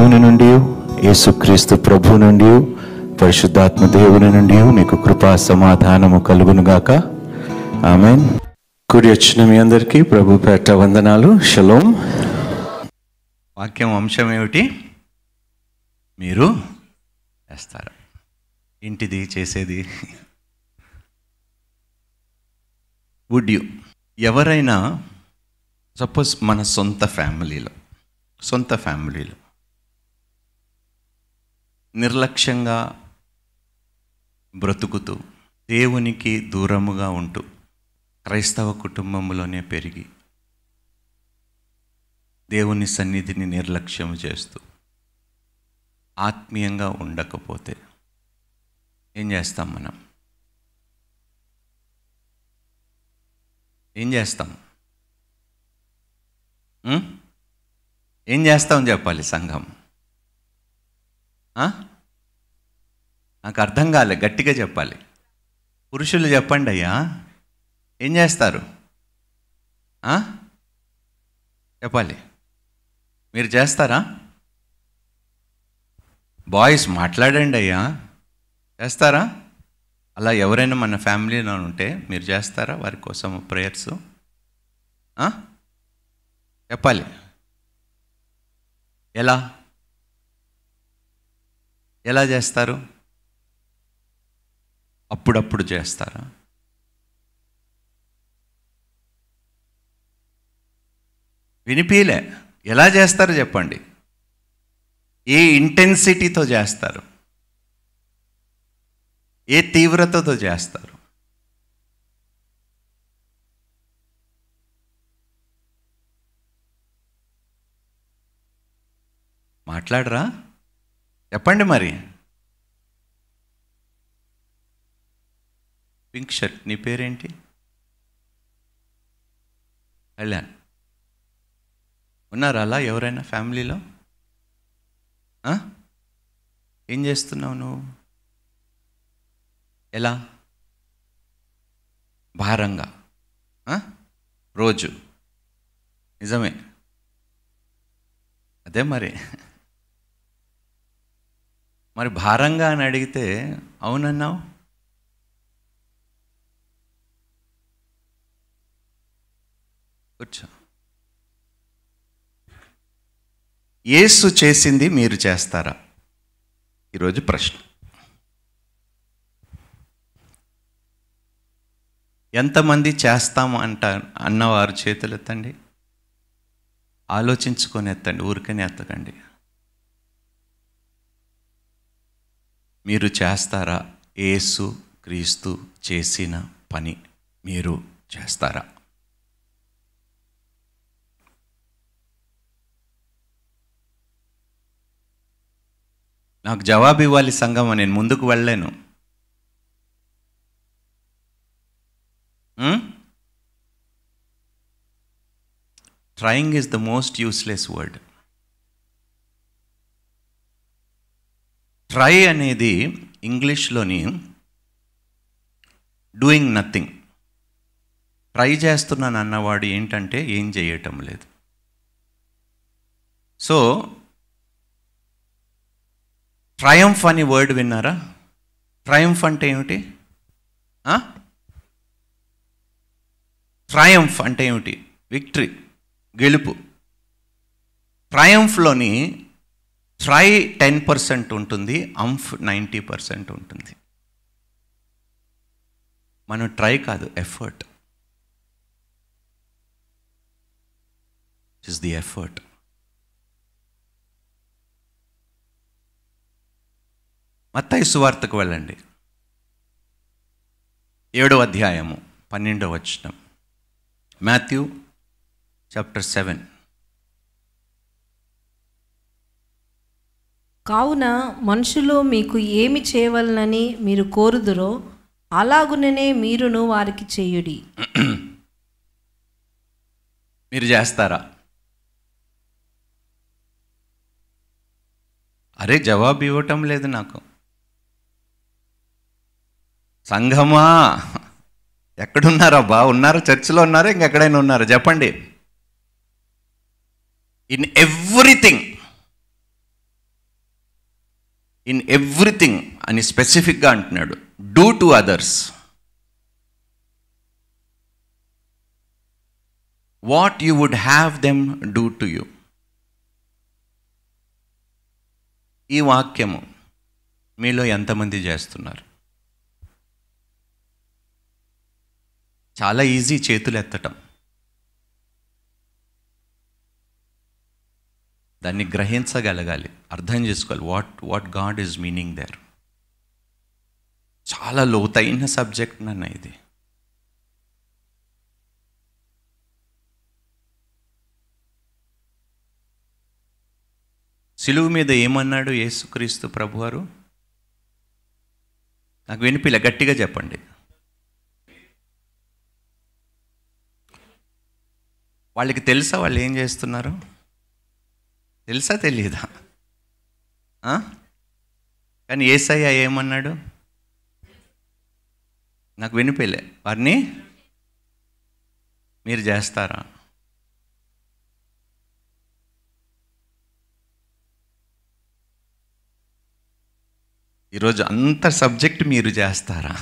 దేవుని నుండి యేసుక్రీస్తు ప్రభు నుండి పరిశుద్ధాత్మ దేవుని నుండి మీకు కృపా సమాధానము కలుగునుగాక ఆమె కూడి వచ్చిన మీ అందరికీ ప్రభు పేట వందనాలు షలోం వాక్యం అంశం ఏమిటి మీరు చేస్తారు ఇంటిది చేసేది వుడ్ యు ఎవరైనా సపోజ్ మన సొంత ఫ్యామిలీలో సొంత ఫ్యామిలీలో నిర్లక్ష్యంగా బ్రతుకుతూ దేవునికి దూరముగా ఉంటూ క్రైస్తవ కుటుంబంలోనే పెరిగి దేవుని సన్నిధిని నిర్లక్ష్యం చేస్తూ ఆత్మీయంగా ఉండకపోతే ఏం చేస్తాం మనం ఏం చేస్తాం ఉం? ఏం చేస్తాం చెప్పాలి సంఘం ఆ? నాకు అర్థం కాలే గట్టిగా చెప్పాలి పురుషులు చెప్పండి అయ్యా ఏం చేస్తారు ఆ? చెప్పాలి మీరు చేస్తారా బాయ్స్ మాట్లాడండి అయ్యా చేస్తారా అలా ఎవరైనా మన ఫ్యామిలీలో ఉంటే మీరు చేస్తారా వారి కోసం ప్రేయర్స్ చెప్పాలి ఎలా ఎలా చేస్తారు అప్పుడప్పుడు చేస్తారా వినిపించలే ఎలా చేస్తారో చెప్పండి ఏ ఇంటెన్సిటీతో చేస్తారు ఏ తీవ్రతతో చేస్తారు మాట్లాడరా చెప్పండి మరి పింక్ షర్ట్ నీ పేరేంటి కళ్యాణ్ ఉన్నారా అలా ఎవరైనా ఫ్యామిలీలో ఆ? ఏం చేస్తున్నావు నువ్వు ఎలా భారంగా ఆ? రోజు నిజమే అదే మరి మరి భారంగా అని అడిగితే అవునన్నావు కూర్చో యేసు చేసింది మీరు చేస్తారా ఈరోజు ప్రశ్న ఎంతమంది చేస్తాం అంట అన్నవారు చేతులు ఎత్తండి ఆలోచించుకొని ఎత్తండి ఊరికనే ఎత్తకండి మీరు చేస్తారా యేసు క్రీస్తు చేసిన పని మీరు చేస్తారా నాకు జవాబు ఇవ్వాలి సంగమ నేను ముందుకు వెళ్ళలేను trying is the most useless word try అనేది ఇంగ్లీష్లోని డూయింగ్ నథింగ్ ట్రై చేస్తున్నాను అన్నవాడు ఏంటంటే ఏం చేయటం లేదు సో ట్రయంఫ్ అని వర్డ్ విన్నారా ట్రయంఫ్ అంటే ఏమిటి ట్రయంఫ్ అంటే ఏమిటి విక్టరీ గెలుపు ట్రయంఫ్లోని ట్రై టెన్ పర్సెంట్ ఉంటుంది అంఫ్ నైంటీ పర్సెంట్ ఉంటుంది మనం ట్రై కాదు ఎఫర్ట్ ఇస్ ది ఎఫర్ట్ మత్తయి సువార్తకు వెళ్ళండి ఏడో అధ్యాయము పన్నెండో వచనం మాథ్యూ చాప్టర్ సెవెన్ కావున మనుషులు మీకు ఏమి చేయవలనని మీరు కోరుదురో అలాగుననే మీరును వారికి చేయుడి మీరు చేస్తారా అరే జవాబు ఇవ్వటం లేదు నాకు సంఘమా ఎక్కడున్నారా బా ఉన్నారా చర్చిలో ఉన్నారా ఇంకెక్కడైనా ఉన్నారా చెప్పండి ఇన్ ఎవ్రీథింగ్ ఇన్ ఎవ్రీథింగ్ అని స్పెసిఫిక్గా అంటున్నాడు do to others what you would have them do to you ఈ వాక్యము మీలో ఎంతమంది చేస్తున్నారు చాలా ఈజీ చేతులు ఎత్తటం దాన్ని గ్రహించగలగాలి అర్థం చేసుకోవాలి what what God is meaning there చాలా లోతైన సబ్జెక్ట్ నన్న ఇది సిలువు మీద ఏమన్నాడు యేసుక్రీస్తు ప్రభువారు నాకు వినిపిల్ల గట్టిగా చెప్పండి వాళ్ళకి తెలుసా వాళ్ళు ఏం చేస్తున్నారు తెలుసా తెలియదా ఆ? కానీ ఏసయ్య ఏమన్నాడు నాకు వినిపిలే వారిని మీరు చేస్తారా ఈరోజు అంత సబ్జెక్ట్ మీరు చేస్తారా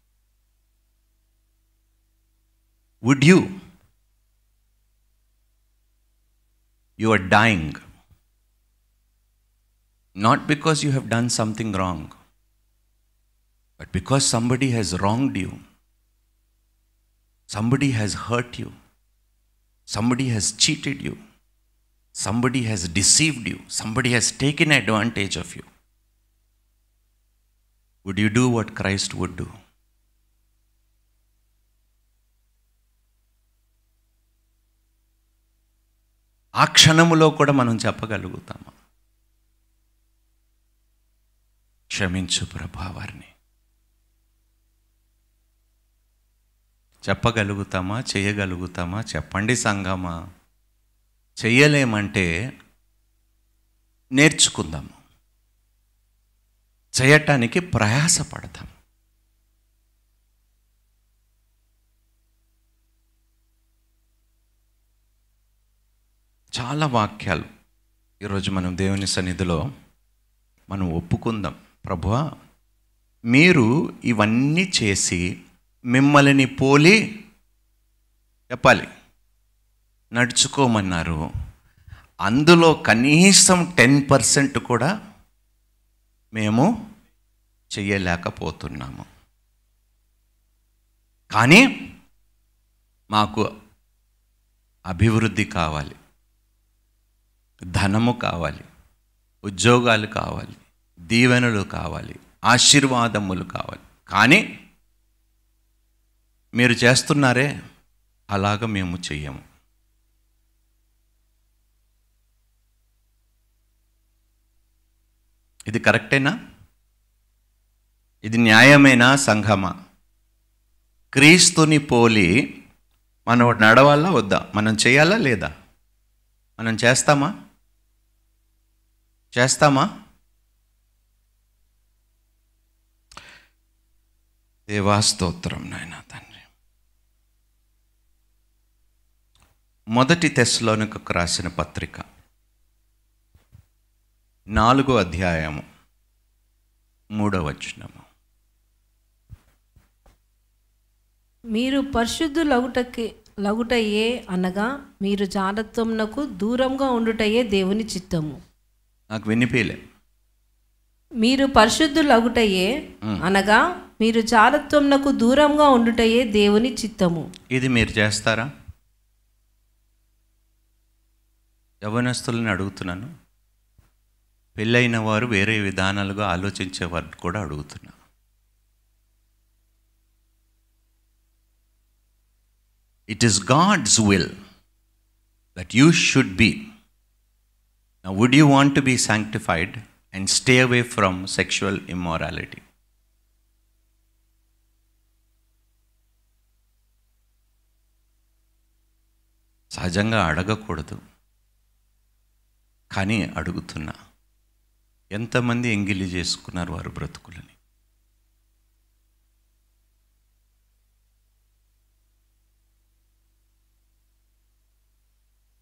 would you you are dying not because you have done something wrong, but because somebody has wronged you, somebody has hurt you, somebody has cheated you, somebody has deceived you, somebody has taken advantage of you. Would you do what Christ would do? ఆ క్షణములో కూడా మనం చెప్పగలుగుతామా క్షమించు ప్రభా వారిని చెప్పగలుగుతామా చేయగలుగుతామా చెప్పండి సంగమా చెయ్యలేమంటే నేర్చుకుందాము చేయటానికి ప్రయాసపడతాం చాలా వాక్యాలు ఈరోజు మనం దేవుని సన్నిధిలో మనం ఒప్పుకుందాం ప్రభువా మీరు ఇవన్నీ చేసి మిమ్మల్ని పోలి చెప్పాలి నడుచుకోమన్నారు అందులో కనీసం టెన్ పర్సెంట్ కూడా మేము చెయ్యలేకపోతున్నాము కానీ మాకు అభివృద్ధి కావాలి ధనము కావాలి ఉద్యోగాలు కావాలి దీవెనలు కావాలి ఆశీర్వాదములు కావాలి కానీ మీరు చేస్తున్నారే అలాగ మేము చెయ్యము ఇది కరెక్టేనా ఇది న్యాయమేనా సంఘమా క్రీస్తుని పోలి మనం నడవాలా వద్దా మనం చేయాలా లేదా మనం చేస్తామా చేస్తామా దేవాస్తోత్రం నాయన తండ్రి మొదటి తెస్లోనికకు రాసిన పత్రిక నాలుగో అధ్యాయము మూడవ వచనము మీరు పరిశుద్ధులగుటకి లగుటయే అనగా మీరు జానత్వమునకు దూరంగా ఉండుటయే దేవుని చిత్తము నాకు వినిపించలే మీరు పరిశుద్ధులగుటయే అనగా మీరు జారత్వమునకు దూరంగా ఉండుటయే దేవుని చిత్తము ఇది మీరు చేస్తారా యవనస్తులని అడుగుతున్నాను పెళ్ళైన వారు వేరే విధానాలుగా ఆలోచించే వారిని కూడా అడుగుతున్నా it is God's will that you should be Now, would you want to be sanctified and stay away from sexual immorality? సహజంగా అడగకూడదు కానీ అడుగుతున్నా ఎంతమంది ఎంగిలి చేసుకున్నారు వారు బ్రతుకులని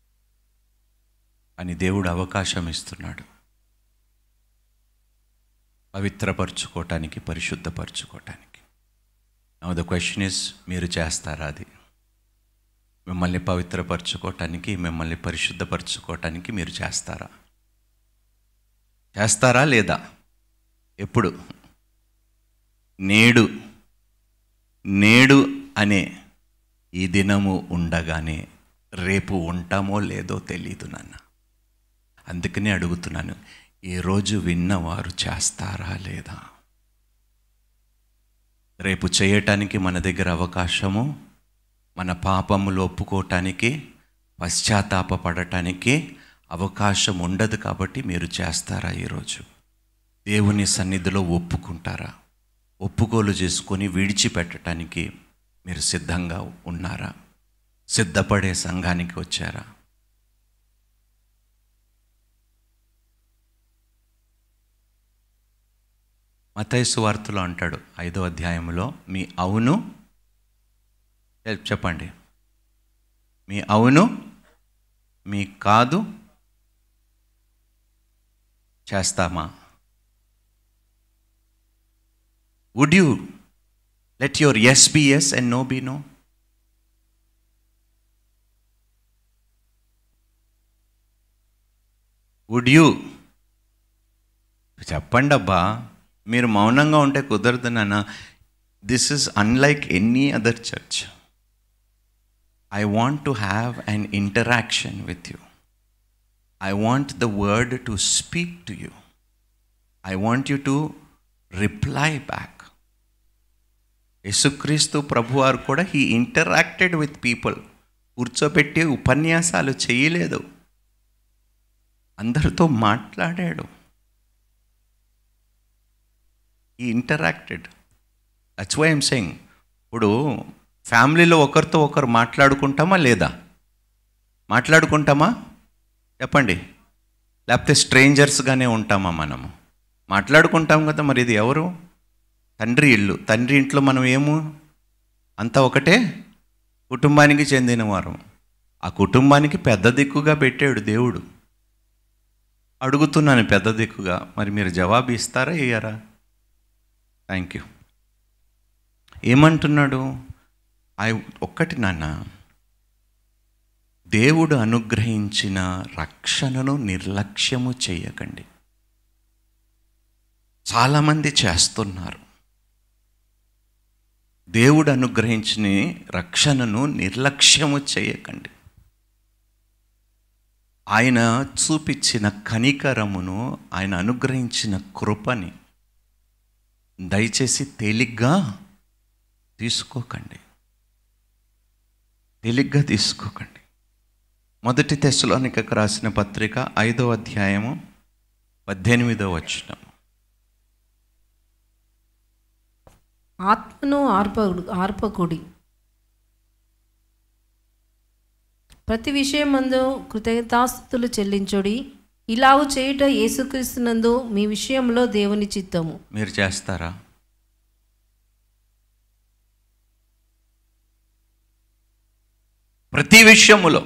అని దేవుడు అవకాశం ఇస్తున్నాడు పవిత్రపరచుకోవటానికి పరిశుద్ధపరచుకోవటానికి నవ్ ద క్వశ్చన్ ఇస్ మీరు చేస్తారా అది మిమ్మల్ని పవిత్రపరచుకోవటానికి మిమ్మల్ని పరిశుద్ధపరచుకోవటానికి మీరు చేస్తారా చేస్తారా లేదా ఎప్పుడు నేడు నేడు అనే ఈ దినము ఉండగానే రేపు ఉంటామో లేదో తెలియదు నాన్న అందుకనే అడుగుతున్నాను ఈరోజు విన్నవారు చేస్తారా లేదా రేపు చేయటానికి మన దగ్గర అవకాశము మన పాపములు ఒప్పుకోవటానికి పశ్చాత్తాపపడటానికి అవకాశం ఉండదు కాబట్టి మీరు చేస్తారా ఈరోజు దేవుని సన్నిధిలో ఒప్పుకుంటారా ఒప్పుకోలు చేసుకొని విడిచిపెట్టడానికి మీరు సిద్ధంగా ఉన్నారా సిద్ధపడే సంఘానికి వచ్చారా మతైసు వార్తలో అంటాడు ఐదో అధ్యాయంలో మీ అవును చెప్- చెప్పండి మీ అవును మీ కాదు చేస్తామా would you let your yes be yes and no be no would you చెప్పండి అబ్బా మీరు మౌనంగా ఉంటే కుదరదు నాన్న this is unlike any other church I want to have an interaction with you I want the word to speak to you I want you to reply back Yesukreestu ప్రభువారు కూడా he interacted with people కూర్చోబెట్టి ఉపన్యాసాలు చేయలేదు అందరితో మాట్లాడాడు ఈ interacted that's why I'm saying ఇప్పుడు ఫ్యామిలీలో ఒకరితో ఒకరు మాట్లాడుకుంటామా లేదా మాట్లాడుకుంటామా చెప్పండి లేకపోతే స్ట్రేంజర్స్గానే ఉంటామా మనము మాట్లాడుకుంటాం కదా మరి ఇది ఎవరు తండ్రి ఇల్లు తండ్రి ఇంట్లో మనం ఏము అంతా ఒకటే కుటుంబానికి చెందిన వారం ఆ కుటుంబానికి పెద్ద దిక్కుగా పెట్టాడు దేవుడు అడుగుతున్నాను పెద్ద దిక్కుగా మరి మీరు జవాబు ఇస్తారా ఇయ్యారా థ్యాంక్ యూ ఏమంటున్నాడు ఐ ఒక్కటి నాన్న దేవుడు అనుగ్రహించిన రక్షణను నిర్లక్ష్యము చేయకండి చాలామంది చేస్తున్నారు దేవుడు అనుగ్రహించిన రక్షణను నిర్లక్ష్యము చేయకండి ఆయన చూపించిన కనికరమును ఆయన అనుగ్రహించిన కృపని దయచేసి తేలిగ్గా తీసుకోకండి తేలిగ్గా తీసుకోకండి మొదటి తెశలోనికకు రాసిన పత్రిక ఐదో అధ్యాయము పద్దెనిమిదో వచనం ఆత్మను ఆర్పడు ఆర్పకుడి ప్రతి విషయమందు కృతజ్ఞతాస్థుతులు చెల్లించుడి ఇలాగు చేయుట యేసుక్రీస్తునందు మీ విషయంలో దేవుని చిత్తము మీరు చేస్తారా ప్రతి విషయములో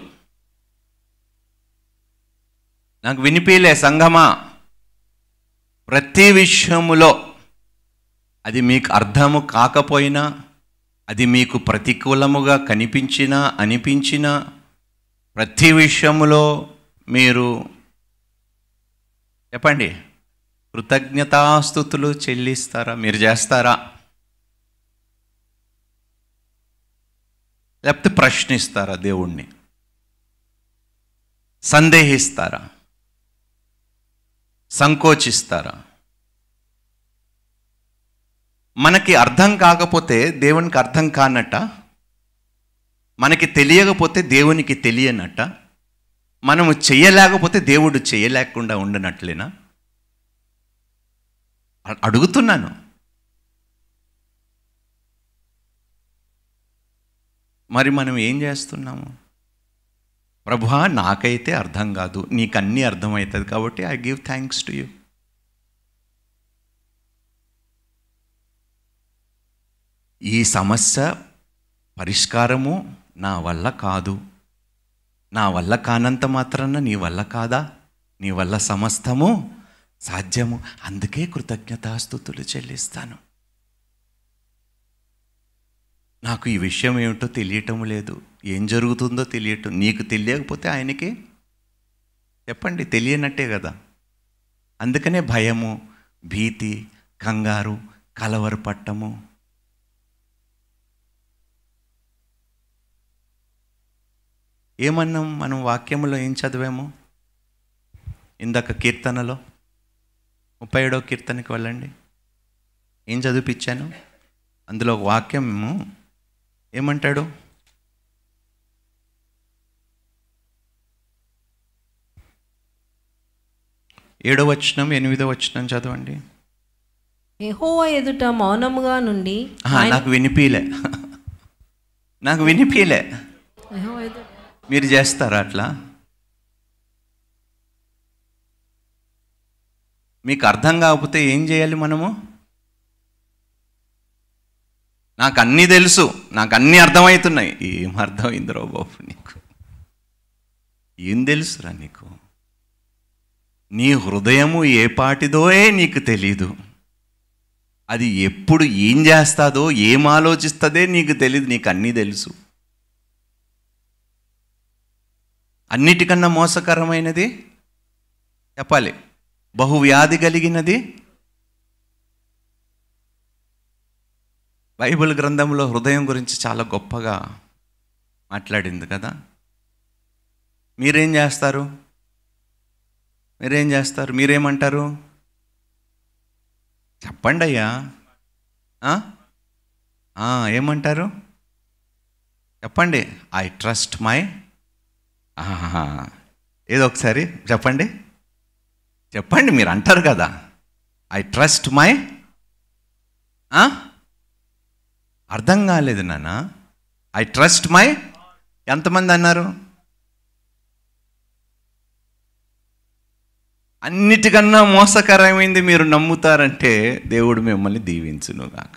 నాకు వినిపిలే సంగమా ప్రతి విషయములో అది మీకు అర్థము కాకపోయినా అది మీకు ప్రతికూలముగా కనిపించినా అనిపించినా ప్రతి విషయములో మీరు చెప్పండి కృతజ్ఞతాస్థుతులు చెల్లిస్తారా మీరు చేస్తారా లేకపోతే ప్రశ్నిస్తారా దేవుణ్ణి సందేహిస్తారా సంకోచిస్తారా మనకి అర్థం కాకపోతే దేవునికి అర్థం కానట్ట మనకి తెలియకపోతే దేవునికి తెలియనట్ట మనము చెయ్యలేకపోతే దేవుడు చేయలేకుండా ఉండనట్లేనా అ- అడుగుతున్నాను మరి మనం ఏం చేస్తున్నాము ప్రభువా నాకైతే అర్థం కాదు నీకు అన్నీ అర్థమవుతుంది కాబట్టి I give thanks to you ఈ సమస్య పరిష్కారము నా వల్ల కాదు నా వల్ల కానంత మాత్రాన నీ వల్ల కాదా నీ వల్ల సమస్తము సాధ్యము అందుకే కృతజ్ఞతాస్థుతులు చెల్లిస్తాను నాకు ఈ విషయం ఏమిటో తెలియటం లేదు ఏం జరుగుతుందో తెలియటం నీకు తెలియకపోతే ఆయనకి చెప్పండి తెలియనట్టే కదా అందుకనే భయము భీతి కంగారు కలవరపట్టము ఏమన్నాం మనం వాక్యములో ఏం చదివాము ఇందాక కీర్తనలో ముప్పై ఏడో కీర్తనకి వెళ్ళండి ఏం చదివిపించాను అందులో ఒక వాక్యము ఏమంటాడు ఏడో వచనం ఎనిమిదో వచనం చదవండి యెహోవా ఎదుట మౌనముగా నుండి ఆహా, నాకు వినిపిలే నాకు వినిపిలే యెహోవా ఎదుట మీరు చేస్తారా అట్లా మీకు అర్థం కాకపోతే ఏం చేయాలి మనము నాకు అన్నీ తెలుసు నాకు అన్నీ అర్థమవుతున్నాయి ఏం అర్థమైందిరో బాబు నీకు ఏం తెలుసురా నీకు నీ హృదయము ఏ పాటిదోయే నీకు తెలీదు అది ఎప్పుడు ఏం చేస్తాదో ఏం ఆలోచిస్తుందే నీకు తెలియదు నీకు అన్నీ తెలుసు అన్నిటికన్నా మోసకరమైనది చెప్పాలి బహువ్యాధి కలిగినది బైబిల్ గ్రంథంలో హృదయం గురించి చాలా గొప్పగా మాట్లాడింది కదా మీరేం చేస్తారు మీరేం చేస్తారు మీరేమంటారు చెప్పండి అయ్యా ఆ? ఆ, ఏమంటారు చెప్పండి ఐ ట్రస్ట్ మై ఆహా. ఏదో ఒకసారి చెప్పండి చెప్పండి మీరు అంటారు కదా ఐ ట్రస్ట్ మై అర్థం కాలేదు నాన్న ఐ ట్రస్ట్ మై ఎంతమంది అన్నారు అన్నిటికన్నా మోసకరమైంది మీరు నమ్ముతారంటే దేవుడు మిమ్మల్ని దీవించును గాక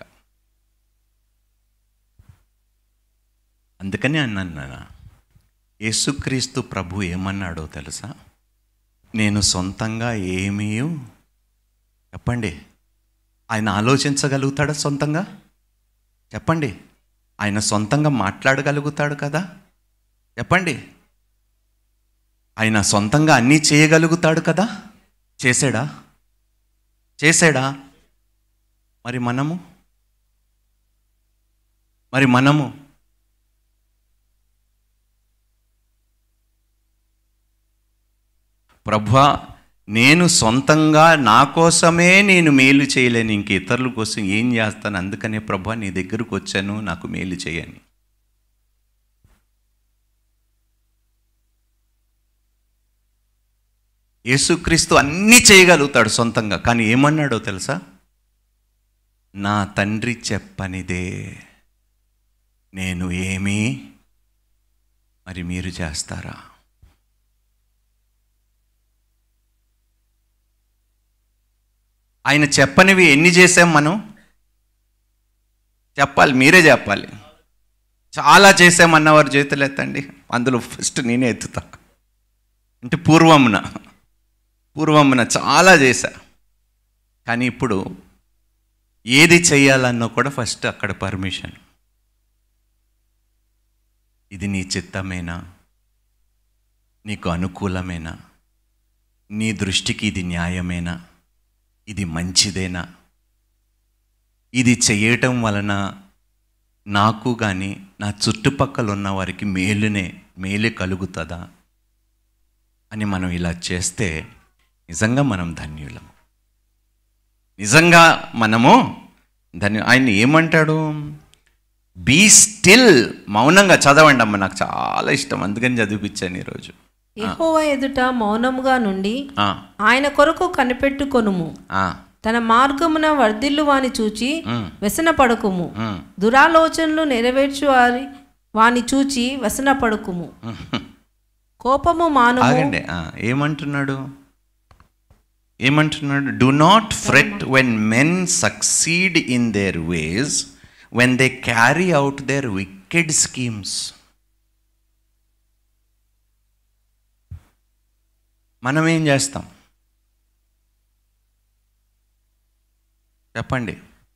అందుకని అన్నాను నాన్న యేసుక్రీస్తు ప్రభు ఏమన్నాడో తెలుసా నేను సొంతంగా ఏమీ చెప్పండి ఆయన ఆలోచించగలుగుతాడా సొంతంగా చెప్పండి ఆయన సొంతంగా మాట్లాడగలుగుతాడు కదా చెప్పండి ఆయన సొంతంగా అన్నీ చేయగలుగుతాడు కదా చేసాడా చేసాడా మరి మనము మరి మనము ప్రభా నేను సొంతంగా నా కోసమే నేను మేలు చేయలేను ఇంక ఇతరుల కోసం ఏం చేస్తాను అందుకనే ప్రభా నీ దగ్గరకు వచ్చాను నాకు మేలు చేయని యేసుక్రీస్తు అన్నీ చేయగలుగుతాడు సొంతంగా కానీ ఏమన్నాడో తెలుసా నా తండ్రి చెప్పనిదే నేను ఏమీ మరి మీరు చేస్తారా ఆయన చెప్పనివి ఎన్ని చేసాం మనం చెప్పాలి మీరే చెప్పాలి చాలా చేసామన్నవారు చేతులు ఎత్తండి అందులో ఫస్ట్ నేనే ఎత్తుతా అంటే పూర్వమున పూర్వమున చాలా చేశా కానీ ఇప్పుడు ఏది చేయాలన్నా కూడా ఫస్ట్ అక్కడ పర్మిషన్ ఇది నీ చిత్తమేనా నీకు అనుకూలమేనా నీ దృష్టికి ఇది న్యాయమేనా ఇది మంచిదేనా ఇది చేయటం వలన నాకు కానీ నా చుట్టుపక్కల ఉన్న వారికి మేలునే మేలు కలుగుతుందా అని మనం ఇలా చేస్తే నిజంగా మనం ధన్యులం నిజంగా మనము ధన్యు ఆయన ఏమంటాడు బీ స్టిల్ మౌనంగా చదవండి అమ్మ నాకు చాలా ఇష్టం అందుకని చదివిపించాను ఈరోజు యెహోవా ఎదుట మౌనముగా నుండి ఆ, ఆయన కొరకు కనిపెట్టుకొనుము ఆ, తన మార్గమున వర్ధిల్లు వాని చూచి ఉమ్, వ్యసన పడుకుము ఉమ్, దురాలోచనలు నెరవేర్చు వారి వాని చూచి వ్యసన పడుకుము ఉమ్. కోపము మానుము ఆగండి ఆ, ఏమంటున్నాడు ఏమంటున్నాడు do not fret when men succeed in their ways when they carry out their wicked schemes మనం ఏం చేస్తాం చెప్పండి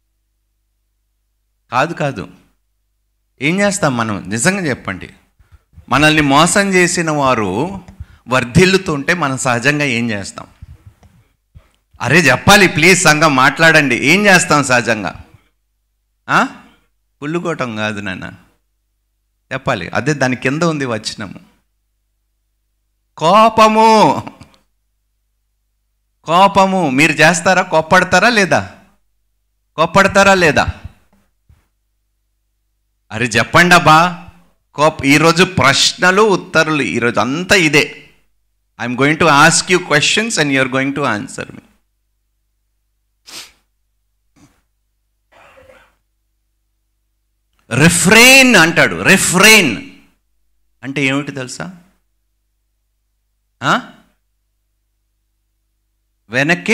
కాదు కాదు ఏం చేస్తాం మనం నిజంగా చెప్పండి మనల్ని మోసం చేసిన వారు వర్ధిల్లుతుంటే మనం సహజంగా ఏం చేస్తాం అరే చెప్పాలి ప్లీజ్ సంఘం మాట్లాడండి ఏం చేస్తాం సహజంగా ఆ? కుళ్ళుకోవటం కాదు నాన్న చెప్పాలి అదే దాని కింద ఉంది వచ్చినము కోపము కోపము మీరు చేస్తారా కోప్పడతారా లేదా కోప్పడతారా లేదా అరే చెప్పండి అబ్బా కోప్ ఈరోజు ప్రశ్నలు ఉత్తర్వులు ఈరోజు అంతా ఇదే I'm going to ask you questions and you're going to answer మీ రిఫ్రెయిన్ అంటాడు రిఫ్రెయిన్ అంటే ఏమిటి తెలుసా ఆ? వెనక్కి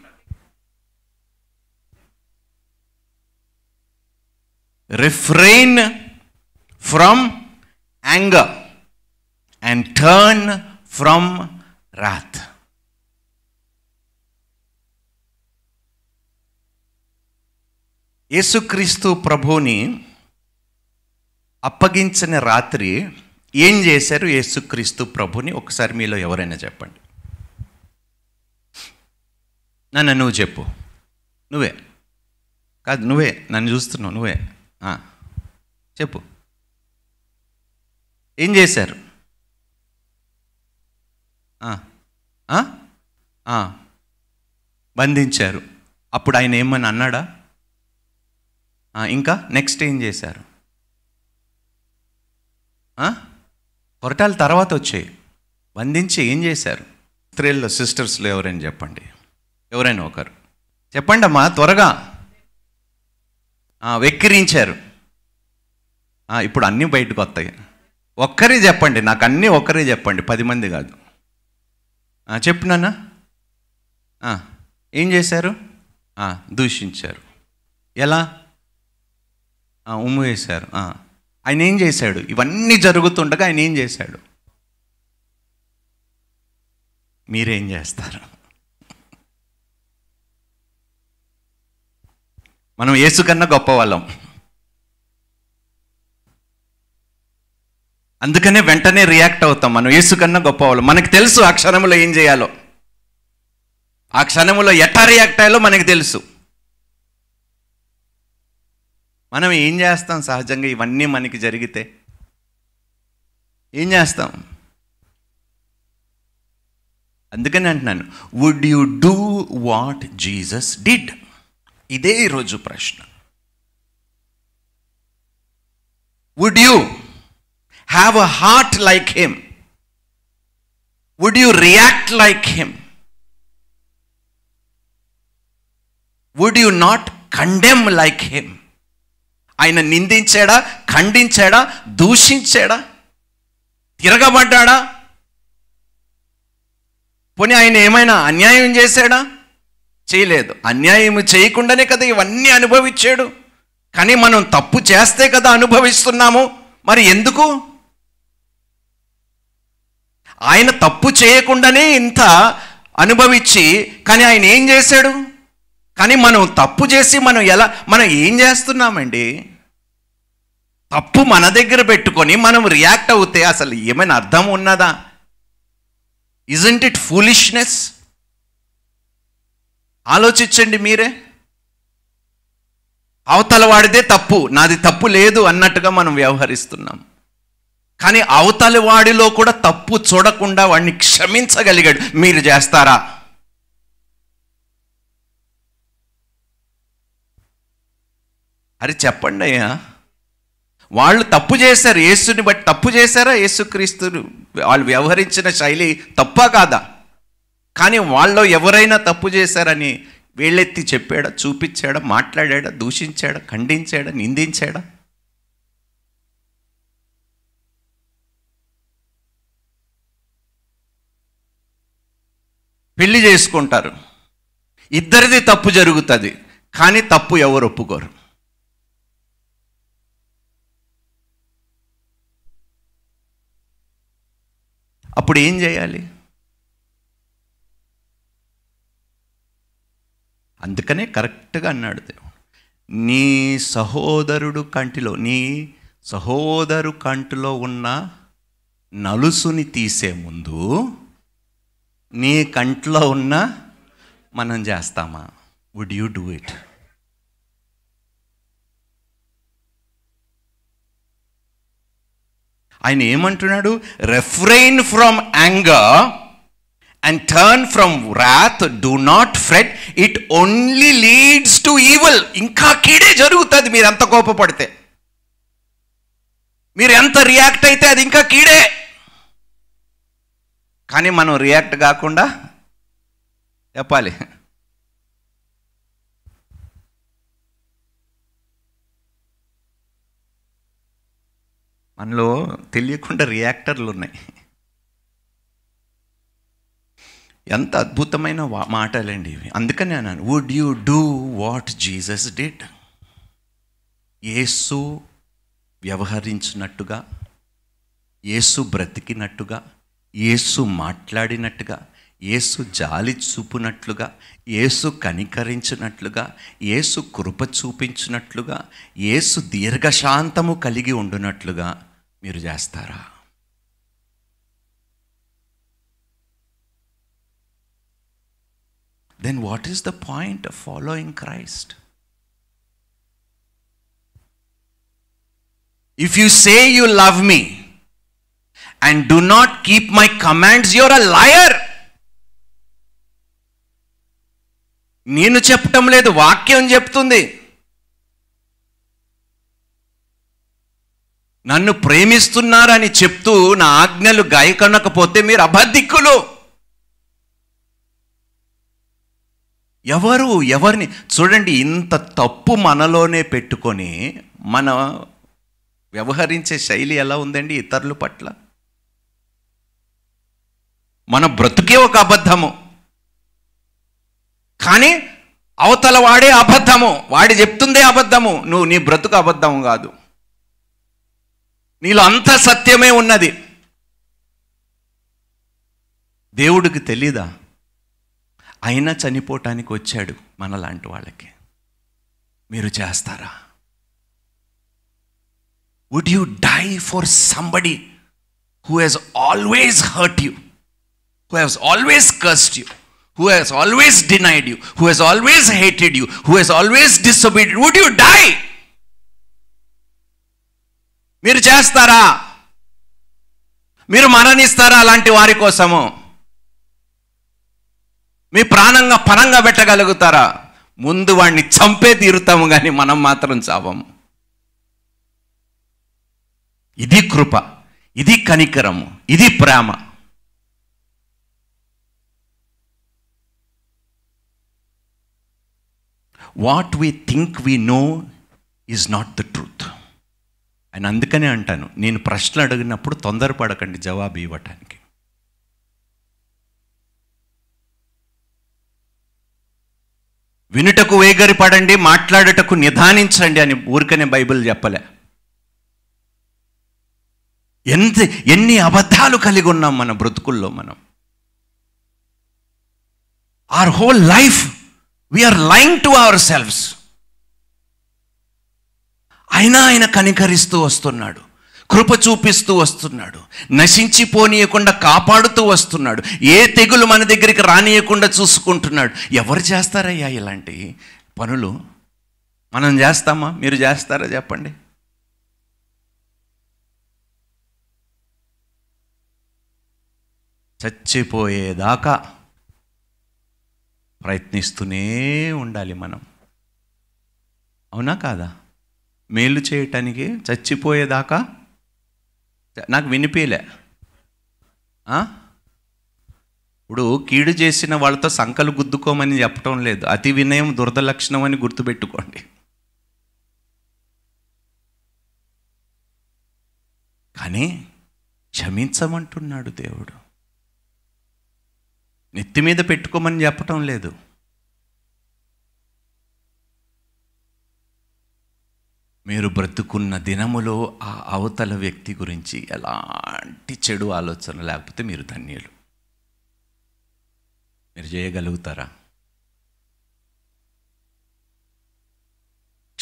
refrain from anger and turn from wrath Yesukreestu ప్రభువుని అప్పగించిన రాత్రి ఏం చేశారు యేసుక్రీస్తు ప్రభుని ఒకసారి మీలో ఎవరైనా చెప్పండి నన్ను నువ్వు చెప్పు నువ్వే కాదు నువ్వే నన్ను చూస్తున్నావు నువ్వే ఆ, చెప్పు ఏం చేశారు ఆ, ఆ? ఆ, బంధించారు అప్పుడు ఆయన ఏమని అన్నాడా ఆ, ఇంకా నెక్స్ట్ ఏం చేశారు ఆ? కొరటాలు తర్వాత వచ్చాయి బంధించి ఏం చేశారు స్త్రీల్లో సిస్టర్స్లో ఎవరైనా చెప్పండి ఎవరైనా ఒకరు చెప్పండి అమ్మా త్వరగా ఆ, వెక్కిరించారు ఆ, ఇప్పుడు అన్నీ బయటకు వస్తాయి ఒక్కరే చెప్పండి నాకు అన్నీ ఒక్కరే చెప్పండి పది మంది కాదు ఆ, చెప్పు నాన్న ఆ, ఏం చేశారు ఆ, దూషించారు ఎలా ఆ, ఉమ్ము వేశారు ఆ. ఆయన ఏం చేశాడు ఇవన్నీ జరుగుతుండగా ఆయన ఏం చేశాడు మీరేం చేస్తారు మనం యేసు కన్నా గొప్పవాళ్ళం అందుకనే వెంటనే రియాక్ట్ అవుతాం మనం యేసు కన్నా గొప్పవాళ్ళం మనకు తెలుసు ఆ క్షణంలో ఏం చేయాలో ఆ క్షణంలో ఎట్టా రియాక్ట్ అయ్యాలో మనకు తెలుసు మనం ఏం చేస్తాం సహజంగా ఇవన్నీ మనకి జరిగితే ఏం చేస్తాం అందుకని అంటున్నాను would you do what Jesus did ఇదే ఈరోజు ప్రశ్న would you have a heart like him would you react like him would you not condemn like him ఆయన నిందించాడా ఖండించాడా దూషించాడా తిరగబడ్డాడా పోనీ ఆయన ఏమైనా అన్యాయం చేశాడా చేయలేదు అన్యాయం చేయకుండానే కదా ఇవన్నీ అనుభవించాడు కానీ మనం తప్పు చేస్తే కదా అనుభవిస్తున్నాము మరి ఎందుకు ఆయన తప్పు చేయకుండానే ఇంత అనుభవించి కానీ ఆయన ఏం చేశాడు కానీ మనం తప్పు చేసి మనం ఎలా మనం ఏం చేస్తున్నామండి తప్పు మన దగ్గర పెట్టుకొని మనం రియాక్ట్ అవుతే అసలు ఏమైనా అర్థం ఉన్నదా ఇజంట్ ఇట్ ఫూలిష్నెస్ ఆలోచించండి మీరే అవతల వాడిదే తప్పు నాది తప్పు లేదు అన్నట్టుగా మనం వ్యవహరిస్తున్నాం కానీ అవతలి వాడిలో కూడా తప్పు చూడకుండా వాడిని క్షమించగలిగాడు మీరు చేస్తారా అరే చెప్పండి అయ్యా వాళ్ళు తప్పు చేశారు యేసుని బట్టి తప్పు చేశారా యేసుక్రీస్తుని వాళ్ళు వ్యవహరించిన శైలి తప్పా కాదా కానీ వాళ్ళు ఎవరైనా తప్పు చేశారని వేళ్ళెత్తి చెప్పాడా చూపించాడా మాట్లాడాడా దూషించాడా ఖండించాడా నిందించాడా పెళ్లి చేసుకుంటారు ఇద్దరిది తప్పు జరుగుతుంది కానీ తప్పు ఎవరు ఒప్పుకోరు అప్పుడు ఏం చేయాలి అందుకనే కరెక్ట్గా అన్నాడు దేవుడు నీ సహోదరుడు కంటిలో నీ సహోదరు కంటిలో ఉన్న నలుసుని తీసే ముందు నీ కంట్లో ఉన్న మనం చేస్తామా వుడ్ యూ డూ ఇట్ ఆయన ఏమంటున్నాడు refrain from anger and turn from wrath do not fret it only leads to evil ఇంకా కీడే జరుగుతుంది మీరు ఎంత కోపపడితే మీరు ఎంత రియాక్ట్ అయితే అది ఇంకా కీడే కానీ మనం రియాక్ట్ కాకుండా చెప్పాలి మనలో తెలియకుండా రియాక్టర్లు ఉన్నాయి ఎంత అద్భుతమైన వా- మాటలండి ఇవి అందుకని అన్నాను would you do what Jesus did Yesu వ్యవహరించినట్టుగా యేసు బ్రతికినట్టుగా యేసు మాట్లాడినట్టుగా యేసు జాలి చూపునట్లుగా యేసు కనికరించినట్లుగా యేసు కృప చూపించినట్లుగా యేసు దీర్ఘశాంతము కలిగి ఉండునట్లుగా మీరు చేస్తారా then what is the point of following Christ? If you say you love me and do not keep my commands, you're a liar. నేను చెప్పటం లేదు వాక్యం చెప్తుంది నన్ను ప్రేమిస్తున్నారని చెప్తూ నా ఆజ్ఞలు గాయకనకపోతే మీరు అబద్ధిక్కులు ఎవరు ఎవరిని చూడండి ఇంత తప్పు మనలోనే పెట్టుకొని మన వ్యవహరించే శైలి ఎలా ఉందండి ఇతరుల పట్ల మన బ్రతుకే ఒక అబద్ధము కానీ అవతల వాడే అబద్ధము వాడి చెప్తుందే అబద్ధము నువ్వు నీ బ్రతుకు అబద్ధము కాదు నీలో అంత సత్యమే ఉన్నది దేవుడికి తెలీదా అయినా చనిపోవటానికి వచ్చాడు మనలాంటి వాళ్ళకి మీరు చేస్తారా would you die for somebody who has always hurt you who has always cursed you who has always denied you who has always hated you who has always disobeyed would you die మీరు చేస్తారా మీరు మరణిస్తారా అలాంటి వారి కోసము మీ ప్రాణంగా పనంగా పెట్టగలుగుతారా ముందు వాడిని చంపే తీరుతాము కానీ మనం మాత్రం చావము ఇది కృప ఇది కనికరము ఇది ప్రేమ what we think we know is not the truth అని అందుకనే అంటాను నేను ప్రశ్నలు అడిగినప్పుడు తొందరపడకండి జవాబు ఇవ్వటానికి వినుటకు వేగరి పడండి మాట్లాడుటకు నిదానించండి అని ఊరికనే బైబిల్ చెప్పలే ఎంత ఎన్ని అబద్ధాలు కలిగి ఉన్నాం మన బ్రతుకుల్లో మనం our whole life we're lying to ourselves అయినా ఆయన కనికరిస్తూ వస్తున్నాడు కృప చూపిస్తూ వస్తున్నాడు నశించిపోనీయకుండా కాపాడుతూ వస్తున్నాడు ఏ తెగులు మన దగ్గరికి రానియకుండా చూసుకుంటున్నాడు ఎవరు చేస్తారయ్యా ఇలాంటి పనులు మనం చేస్తామా మీరు చేస్తారా చెప్పండి చచ్చిపోయేదాకా ప్రయత్నిస్తూనే ఉండాలి మనం అవునా కాదా మేలు చేయటానికి చచ్చిపోయేదాకా నాకు వినిపించలే ఆ? ఇప్పుడు కీడు చేసిన వాళ్ళతో సంకలు గుద్దుకోమని చెప్పటం లేదు అతి వినయం దురద లక్షణం అని గుర్తుపెట్టుకోండి కానీ క్షమించమంటున్నాడు దేవుడు నెత్తి మీద పెట్టుకోమని చెప్పటం లేదు మీరు బ్రతుకున్న దినములో ఆ అవతల వ్యక్తి గురించి ఎలాంటి చెడు ఆలోచన లేకపోతే మీరు ధన్యులు మీరు చేయగలుగుతారా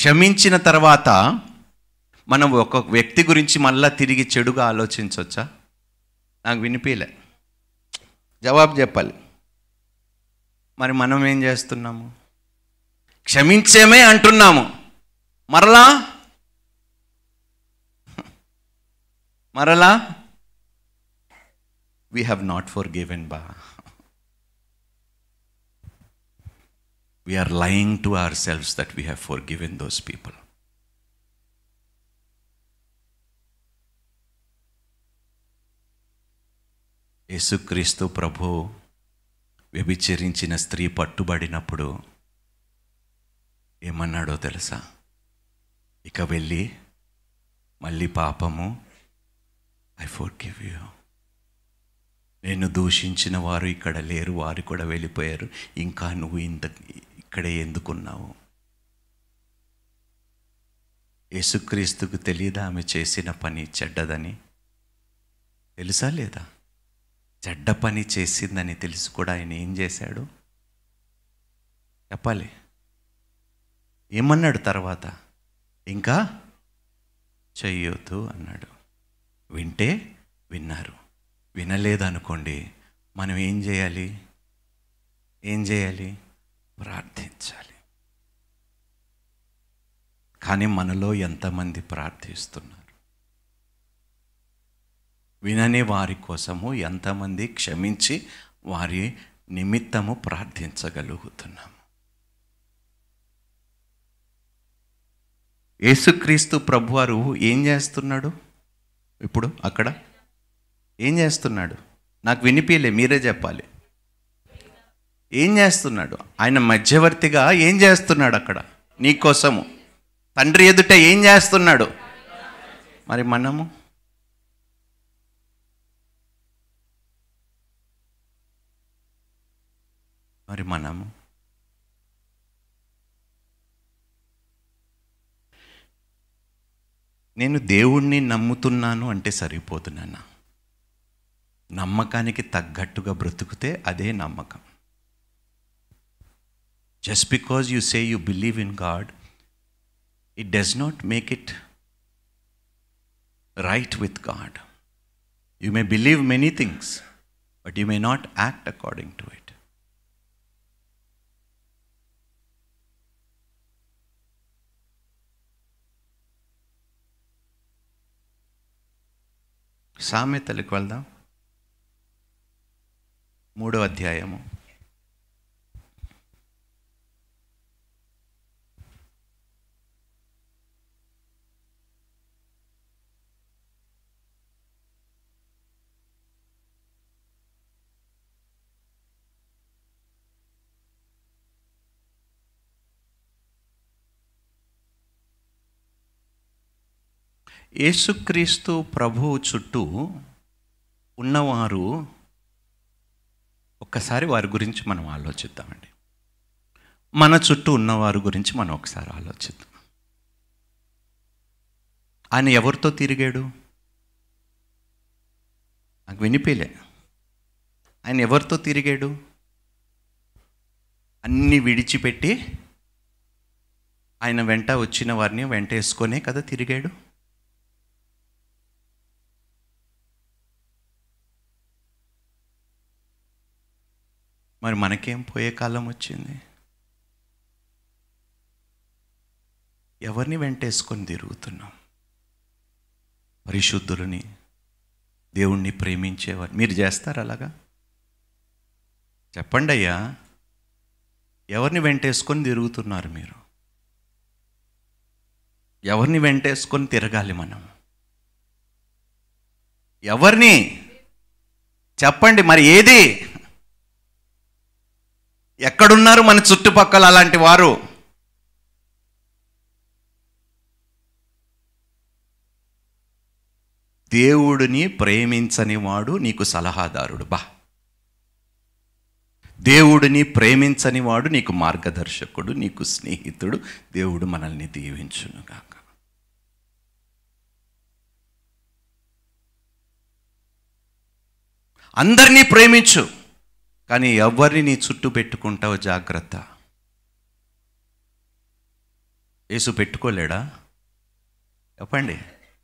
క్షమించిన తర్వాత మనం ఒక వ్యక్తి గురించి మళ్ళా తిరిగి చెడుగా ఆలోచించవచ్చా నాకు వినిపించలే జవాబు చెప్పాలి మరి మనం ఏం చేస్తున్నాము క్షమించేమే అంటున్నాము మరలా మరలా we have not forgiven బా we are lying to ourselves that we have forgiven those people. యేసుక్రీస్తు ప్రభు వ్యభిచరించిన స్త్రీ పట్టుబడినప్పుడు ఏమన్నాడో తెలుసా ఇక వెళ్ళి మళ్ళీ పాపము ఐ ఫోర్ గివ్ యూ నేను దూషించిన వారు ఇక్కడ లేరు వారు కూడా వెళ్ళిపోయారు ఇంకా నువ్వు ఇంత ఇక్కడే ఎందుకున్నావు యేసుక్రీస్తుకు తెలియదా ఆమె చేసిన పని చెడ్డదని తెలుసా లేదా చెడ్డ పని చేసిందని తెలిసి కూడా ఆయన ఏం చేశాడు చెప్పాలి ఏమన్నాడు తర్వాత ఇంకా చెయ్యొద్దు అన్నాడు వింటే విన్నారు వినలేదనుకోండి మనం ఏం చేయాలి ఏం చేయాలి ప్రార్థించాలి కానీ మనలో ఎంతమంది ప్రార్థిస్తున్నారు వినని వారి కోసము ఎంతమంది క్షమించి వారి నిమిత్తము ప్రార్థించగలుగుతున్నాము యేసుక్రీస్తు ప్రభువారు ఏం చేస్తున్నాడు ఇప్పుడు అక్కడ ఏం చేస్తున్నాడు నాకు వినిపించలే మీరే చెప్పాలి ఏం చేస్తున్నాడు ఆయన మధ్యవర్తిగా ఏం చేస్తున్నాడు అక్కడ నీకోసము తండ్రి ఎదుట ఏం చేస్తున్నాడు మరి మనము మరి మనము నేను దేవుణ్ణి నమ్ముతున్నాను అంటే సరిపోతున్నానా నమ్మకానికి తగ్గట్టుగా బ్రతుకుతే అదే నమ్మకం just because you say you believe in God it does not make it right with God you may believe many things but you may not act according to it సామెతలకు వెళ్దాం మూడో అధ్యాయము యేసుక్రీస్తు ప్రభువు చుట్టూ ఉన్నవారు ఒక్కసారి వారి గురించి మనం ఆలోచిద్దామండి మన చుట్టూ ఉన్నవారి గురించి మనం ఒకసారి ఆలోచిద్దాం ఆయన ఎవరితో తిరిగాడు నాకు వినిపించలే ఆయన ఎవరితో తిరిగాడు అన్నీ విడిచిపెట్టి ఆయన వెంట వచ్చిన వారిని వెంట వేసుకొనే కదా తిరిగాడు మరి మనకేం పోయే కాలం వచ్చింది ఎవరిని వెంటేసుకొని తిరుగుతున్నాం పరిశుద్ధులని దేవుణ్ణి ప్రేమించేవారు మీరు చేస్తారు అలాగా చెప్పండి అయ్యా ఎవరిని వెంటేసుకొని తిరుగుతున్నారు మీరు ఎవరిని వెంటేసుకొని తిరగాలి మనం ఎవరిని చెప్పండి మరి ఏది ఎక్కడున్నారు మన చుట్టుపక్కల అలాంటి వారు దేవుడిని ప్రేమించని వాడు నీకు సలహాదారుడు బా దేవుడిని ప్రేమించని వాడు నీకు మార్గదర్శకుడు నీకు స్నేహితుడు దేవుడు మనల్ని దీవించునుగాక అందరినీ ప్రేమించు కానీ ఎవరిని నీ చుట్టూ పెట్టుకుంటావు జాగ్రత్త యేసు పెట్టుకోలేడా చెప్పండి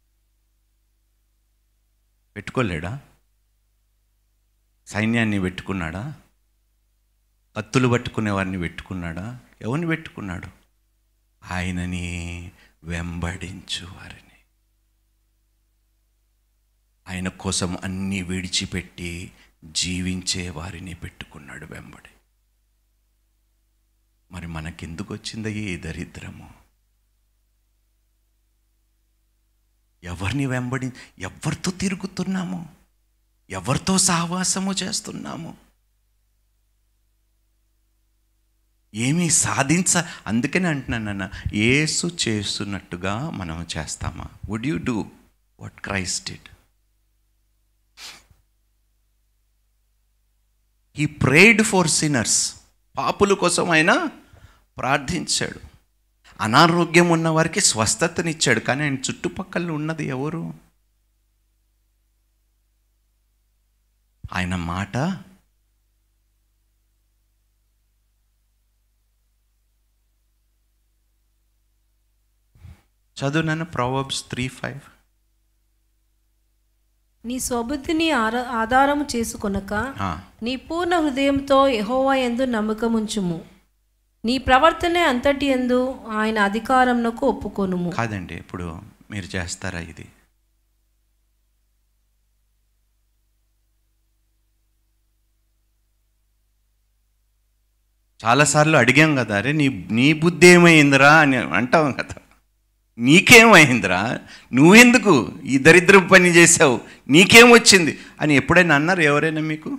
పెట్టుకోలేడా సైన్యాన్ని పెట్టుకున్నాడా కత్తులు పట్టుకునే వారిని పెట్టుకున్నాడా ఎవరిని పెట్టుకున్నాడు ఆయనని వెంబడించు వారిని ఆయన కోసం అన్నీ విడిచిపెట్టి జీవించే వారిని పెట్టుకున్నాడు వెంబడి మరి మనకెందుకు వచ్చింది ఈ దరిద్రము ఎవరిని వెంబడి ఎవరితో తిరుగుతున్నాము ఎవరితో సహవాసము చేస్తున్నాము ఏమీ సాధించ అందుకని అంటున్నానన్న ఏసు చేస్తున్నట్టుగా మనం చేస్తామా would you do what Christ did he prayed for sinners పాపుల కోసం ఆయన ప్రార్థించాడు అనారోగ్యం ఉన్న వారికి స్వస్థతనిచ్చాడు కానీ ఆయన చుట్టుపక్కల ఉన్నది ఎవరు ఆయన మాట చదువు నన్ను ప్రావర్బ్స్ త్రీ ఫైవ్ నీ స్వబుద్ధిని ఆర- ఆధారము చేసుకొనక నీ పూర్ణ హృదయంతో యెహోవా యందు నమ్మకముంచుము నీ ప్రవర్తనే అంతటి యందు ఆయన అధికారంనకు ఒప్పుకొనుము కాదండి ఇప్పుడు మీరు చేస్తారా ఇది చాలాసార్లు అడిగాం కదా అరే నీ నీ బుద్ధి ఏమైందిరా అని అంటాం కదా నీకేమైందిరా నువ్వెందుకు ఈ దరిద్రం పని చేసావు నీకేం వచ్చింది అని ఎప్పుడైనా అన్నారు ఎవరైనా మీకు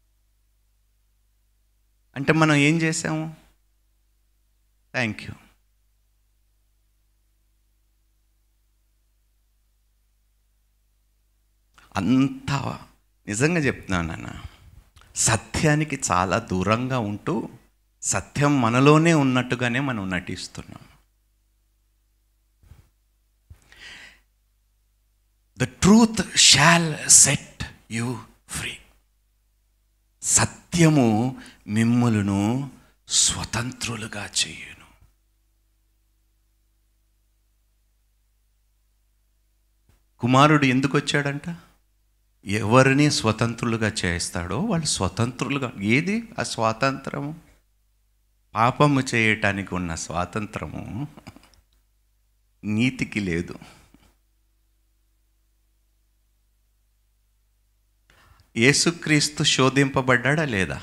అంటే మనం ఏం చేసాము థ్యాంక్ యూ అంత నిజంగా చెప్తున్నాను నాన్న సత్యానికి చాలా దూరంగా ఉంటూ సత్యం మనలోనే ఉన్నట్టుగానే మనం నటిస్తున్నాం the truth shall set you free సత్యము మిమ్ములను స్వతంత్రులుగా చేయును కుమారుడు ఎందుకు వచ్చాడంట ఎవరిని స్వతంత్రులుగా చేస్తాడో వాళ్ళు స్వతంత్రులుగా ఏది ఆ స్వాతంత్రము పాపము చేయటానికి ఉన్న స్వాతంత్రము నీతికి లేదు యేసుక్రీస్తు శోధింపబడ్డాడా లేదా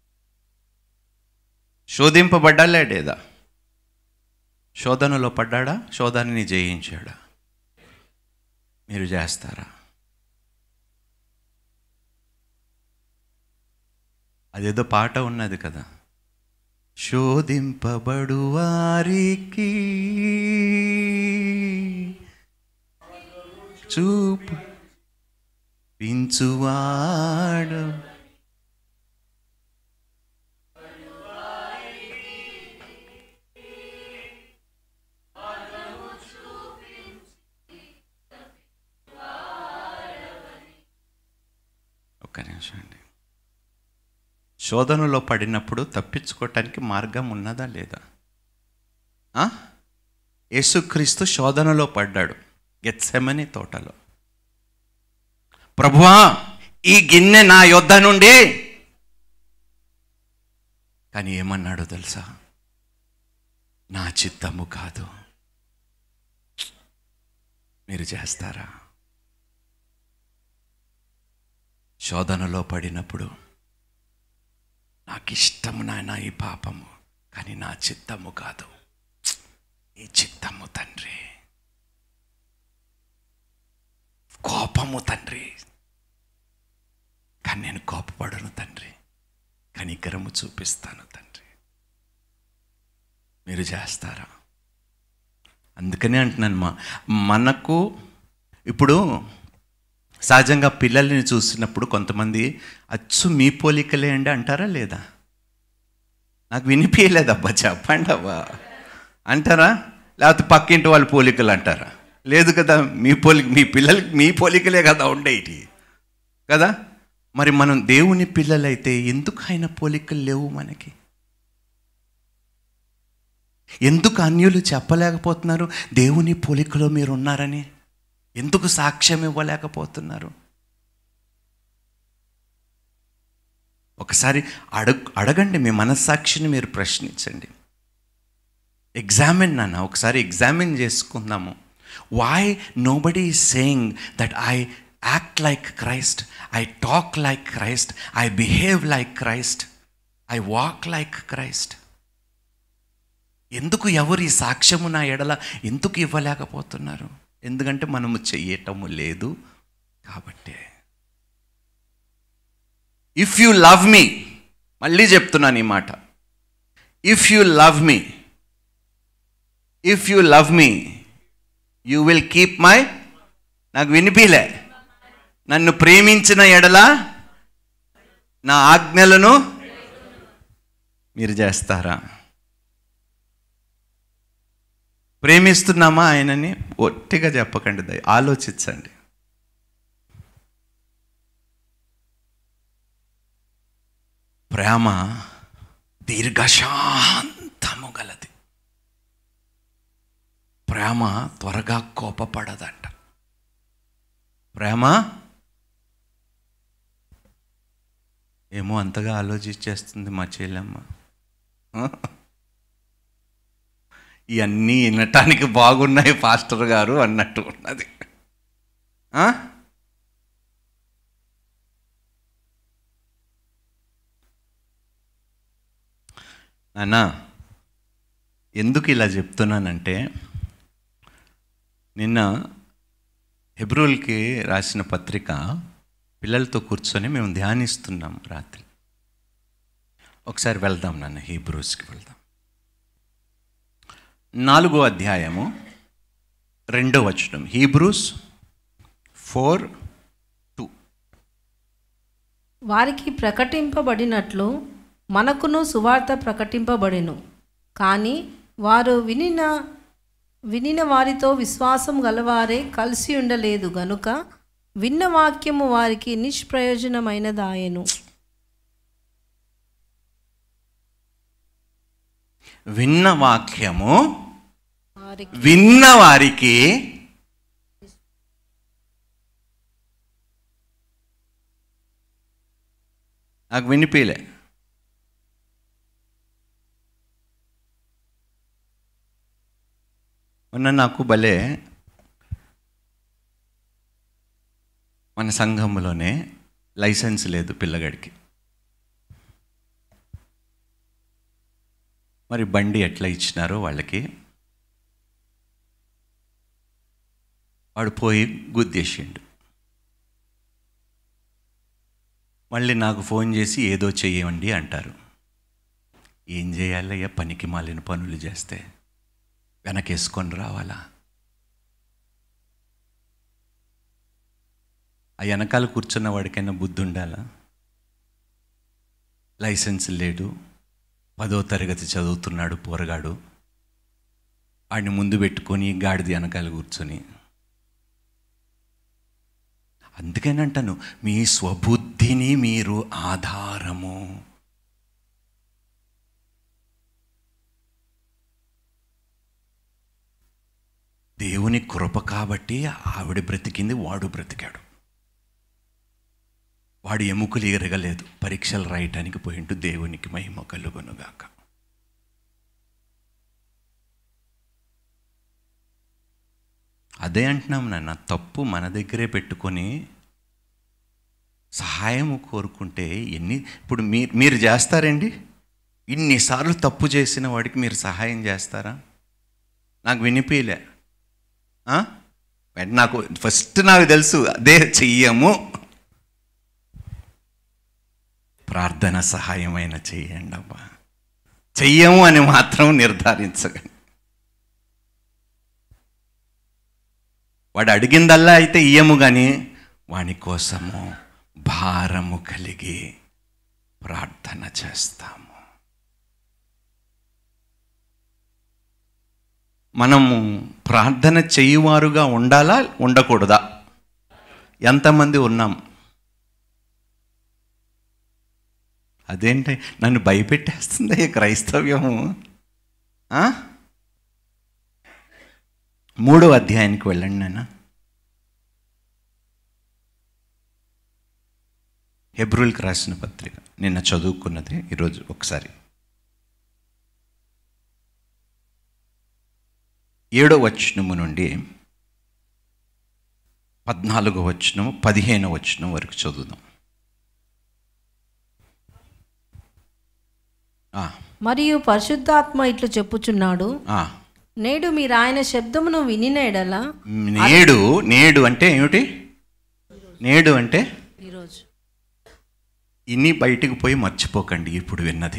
శోధింపబడ్డాలే లేదా శోధనలో పడ్డాడా శోధనని జయించాడా మీరు చేస్తారా అదేదో పాట ఉన్నది కదా శోధింపబడు వారికి చూపు పించువాడు ఒక్క నిమిషం అండి శోధనలో పడినప్పుడు తప్పించుకోవటానికి మార్గం ఉన్నదా లేదా ఆ? యేసుక్రీస్తు శోధనలో పడ్డాడు గెత్సెమని తోటలో ప్రభువా ఈ గిన్నె నా యొద్ద నుండి కానీ ఏమన్నాడో తెలుసా నా చిత్తము కాదు మీరు చేస్తారా శోధనలో పడినప్పుడు నాకు ఇష్టము నాయన ఈ పాపము కానీ నా చిత్తము కాదు ఈ చిత్తము తండ్రి కోపము తండ్రి కానీ నేను కోపపడను తండ్రి కనికరము చూపిస్తాను తండ్రి మీరు చేస్తారా అందుకనే అంటున్నాను మా మనకు ఇప్పుడు సహజంగా పిల్లల్ని చూసినప్పుడు కొంతమంది అచ్చు మీ పోలికలే అండి అంటారా లేదా నాకు వినిపించలేదు అబ్బా చెప్పండి అబ్బా అంటారా లేకపోతే పక్కింటి వాళ్ళ పోలికలు అంటారా లేదు కదా మీ పోలిక మీ పిల్లలకి మీ పోలికలే కదా ఉండేటి కదా మరి మనం దేవుని పిల్లలైతే ఎందుకు ఆయన పోలికలు లేవు మనకి ఎందుకు అన్యులు చెప్పలేకపోతున్నారు దేవుని పోలికలో మీరు ఉన్నారని ఎందుకు సాక్ష్యం ఇవ్వలేకపోతున్నారు ఒకసారి అడగ అడగండి మీ మనస్సాక్షిని మీరు ప్రశ్నించండి ఎగ్జామిన్ నాన్న ఒకసారి ఎగ్జామిన్ చేసుకుందాము why nobody is saying that I act like Christ I talk like Christ I behave like Christ I walk like Christ ఎందుకు ఎవరు ఈ సాక్ష్యము నా ఎడల ఎందుకు ఇవ్వలేకపోతున్నారు ఎందుకంటే మనము చెయ్యటము లేదు కాబట్టే ఇఫ్ యు లవ్ మీ మళ్ళీ చెప్తున్నాను ఈ మాట if you love me if you love me you will keep my నాకు వినిపిలే నన్ను ప్రేమించిన ఎడల నా ఆజ్ఞలను మీరు చేస్తారా ప్రేమిస్తున్నామా ఆయనని ఒట్టిగా చెప్పకండి దయ ఆలోచించండి ప్రేమ దీర్ఘశాంతము గలది ప్రేమ త్వరగా కోపపడదంట ప్రేమ ఏమో అంతగా ఆలోచించేస్తుంది మా చెల్లెమ్మ ఇవన్నీ వినటానికి బాగున్నాయి పాస్టర్ గారు అన్నట్టు ఉన్నది ఆ? నాన్న ఎందుకు ఇలా చెప్తున్నానంటే నిన్న హెబ్రూల్కి రాసిన పత్రిక పిల్లలతో కూర్చొని మేము ధ్యానిస్తున్నాం రాత్రి ఒకసారి వెళ్దాం నాన్న హీబ్రూస్కి వెళ్దాం నాలుగో అధ్యాయము రెండో వచనం హీబ్రూస్ ఫోర్ టూ వారికి ప్రకటింపబడినట్లు మనకును సువార్త ప్రకటింపబడెను కానీ వారు వినిన వినిన వారితో విశ్వాసం గలవారే కలిసి ఉండలేదు గనుక విన్న వాక్యము వారికి నిష్ప్రయోజనమైనదాయెను విన్న వాక్యము వారికి విన్న వారికి నాకు వినిపించలే మొన్న నాకు భలే మన సంఘంలోనే లైసెన్స్ లేదు పిల్లగాడికి మరి బండి ఎట్లా ఇచ్చినారో వాళ్ళకి వాడు పోయి గుద్దేసిండు మళ్ళీ నాకు ఫోన్ చేసి ఏదో చెయ్యండి అంటారు ఏం చేయాలయ్యా పనికి మాలిన పనులు చేస్తే వెనకేసుకొని రావాలా ఆ వెనకాల కూర్చున్న వాడికైనా బుద్ధి ఉండాలా లైసెన్స్ లేడు పదో తరగతి చదువుతున్నాడు పోరగాడు వాడిని ముందు పెట్టుకొని గాడిది వెనకాల కూర్చొని అందుకేనంటాను మీ స్వబుద్ధిని మీరు ఆధారము దేవుని కృప కాబట్టి ఆవిడ బ్రతికింది వాడు బ్రతికాడు వాడు ఎముకలు ఎరగలేదు పరీక్షలు రాయటానికి పోయింటూ దేవునికి మహిమ కలుగునుగాక అదే అంటున్నాం నాన్న తప్పు మన దగ్గరే పెట్టుకొని సహాయం కోరుకుంటే ఎన్ని ఇప్పుడు మీరు మీరు చేస్తారండి ఇన్నిసార్లు తప్పు చేసిన వాడికి మీరు సహాయం చేస్తారా నాకు వినిపించలే ఆ? వెంట నాకు ఫస్ట్ నాకు తెలుసు అదే చెయ్యము ప్రార్థన సహాయమైన చెయ్యండి అబ్బా చెయ్యము అని మాత్రం నిర్ధారించకండి వాడు అడిగిందల్లా అయితే ఇయ్యము కానీ వాని కోసము భారము కలిగి ప్రార్థన చేస్తాము మనము ప్రార్థన చేయువారుగా ఉండాలా ఉండకూడదా ఎంతమంది ఉన్నాం అదేంటి నన్ను భయపెట్టేస్తుంది ఈ క్రైస్తవ్యము ఆ? మూడో అధ్యాయానికి వెళ్ళండి నాన్న హెబ్రూల్కి రాసిన పత్రిక నిన్న చదువుకున్నది ఈరోజు ఒకసారి ఏడో వచనము నుండి పద్నాలుగో వచనము పదిహేనో వచనం వరకు చదువుదాం ఆ, మరియు పరిశుద్ధాత్మ ఇట్లు చెప్పుచున్నాడు ఆ. నేడు మీరు ఆయన శబ్దమును వినిన ఎడల నేడు నేడు అంటే ఏమిటి నేడు అంటే ఈరోజు ఇన్ని బయటికి పోయి మర్చిపోకండి ఇప్పుడు విన్నది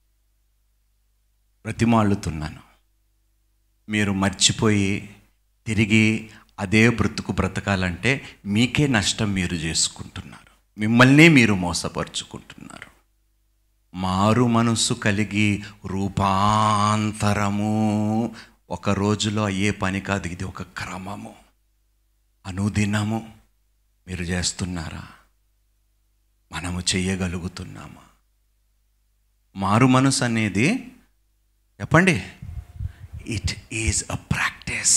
బ్రతిమాలుతున్నాను మీరు మర్చిపోయి తిరిగి అదే బ్రతుకు బ్రతకాలంటే మీకే నష్టం మీరు చేసుకుంటున్నారు మిమ్మల్ని మీరు మోసపరుచుకుంటున్నారు మారు మనసు కలిగి రూపాంతరము ఒక రోజులో అయ్యే పని కాదు ఇది ఒక క్రమము అనుదినము మీరు చేస్తున్నారా మనము చెయ్యగలుగుతున్నామా మారు మనసు అనేది చెప్పండి it is a practice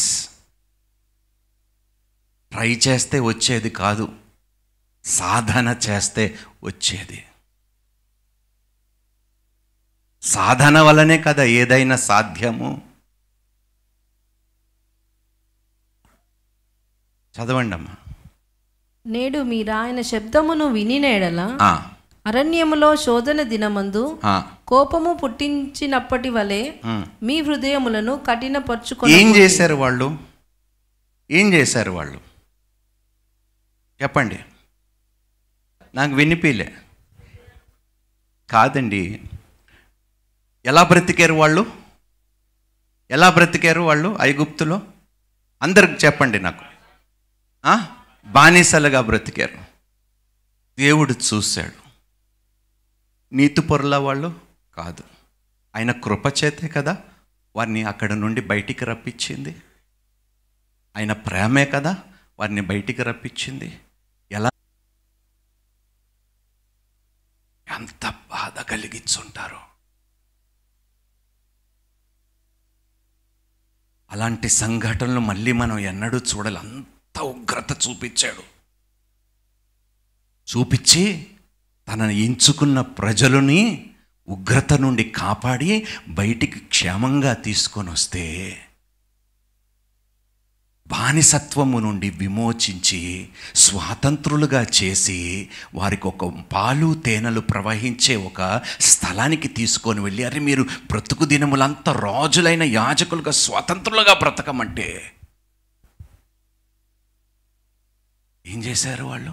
try చేస్తే వచ్చేది కాదు సాధన చేస్తే వచ్చేది సాధన వలనే కదా ఏదైనా సాధ్యము చదవండి అమ్మా నేడు మీరు ఆయన శబ్దమును వినిన ఎడల ఆ, అరణ్యములో శోధన దినమందు ఆ, కోపము పుట్టించినప్పటి వలె ఉమ్. మీ హృదయములను కఠినపరచుకొని ఏం చేశారు వాళ్ళు ఏం చేశారు వాళ్ళు చెప్పండి నాకు వినిపిలే కాదండి ఎలా బ్రతికారు వాళ్ళు ఎలా బ్రతికారు వాళ్ళు ఐగుప్తులో అందరికి చెప్పండి నాకు ఆ? బానిసలుగా బ్రతికారు దేవుడు చూశాడు నీతి పొరల వాళ్ళు కాదు ఆయన కృపచేతే కదా వారిని అక్కడ నుండి బయటికి రప్పించింది ఆయన ప్రేమే కదా వారిని బయటికి రప్పించింది ఎలా ఎంత బాధ కలిగించుంటారో అలాంటి సంఘటనలు మళ్ళీ మనం ఎన్నడూ చూడాలి అంత ఉగ్రత చూపించాడు చూపించి తనను ఎంచుకున్న ప్రజలని ఉగ్రత నుండి కాపాడి బయటికి క్షేమంగా తీసుకొని వస్తే బానిసత్వము నుండి విమోచించి స్వాతంత్రులుగా చేసి వారికి ఒక పాలు తేనెలు ప్రవహించే ఒక స్థలానికి తీసుకొని వెళ్ళి అరే మీరు బ్రతుకు దినములంతా రాజులైన యాజకులుగా స్వతంత్రులుగా బ్రతకమంటే ఏం చేశారు వాళ్ళు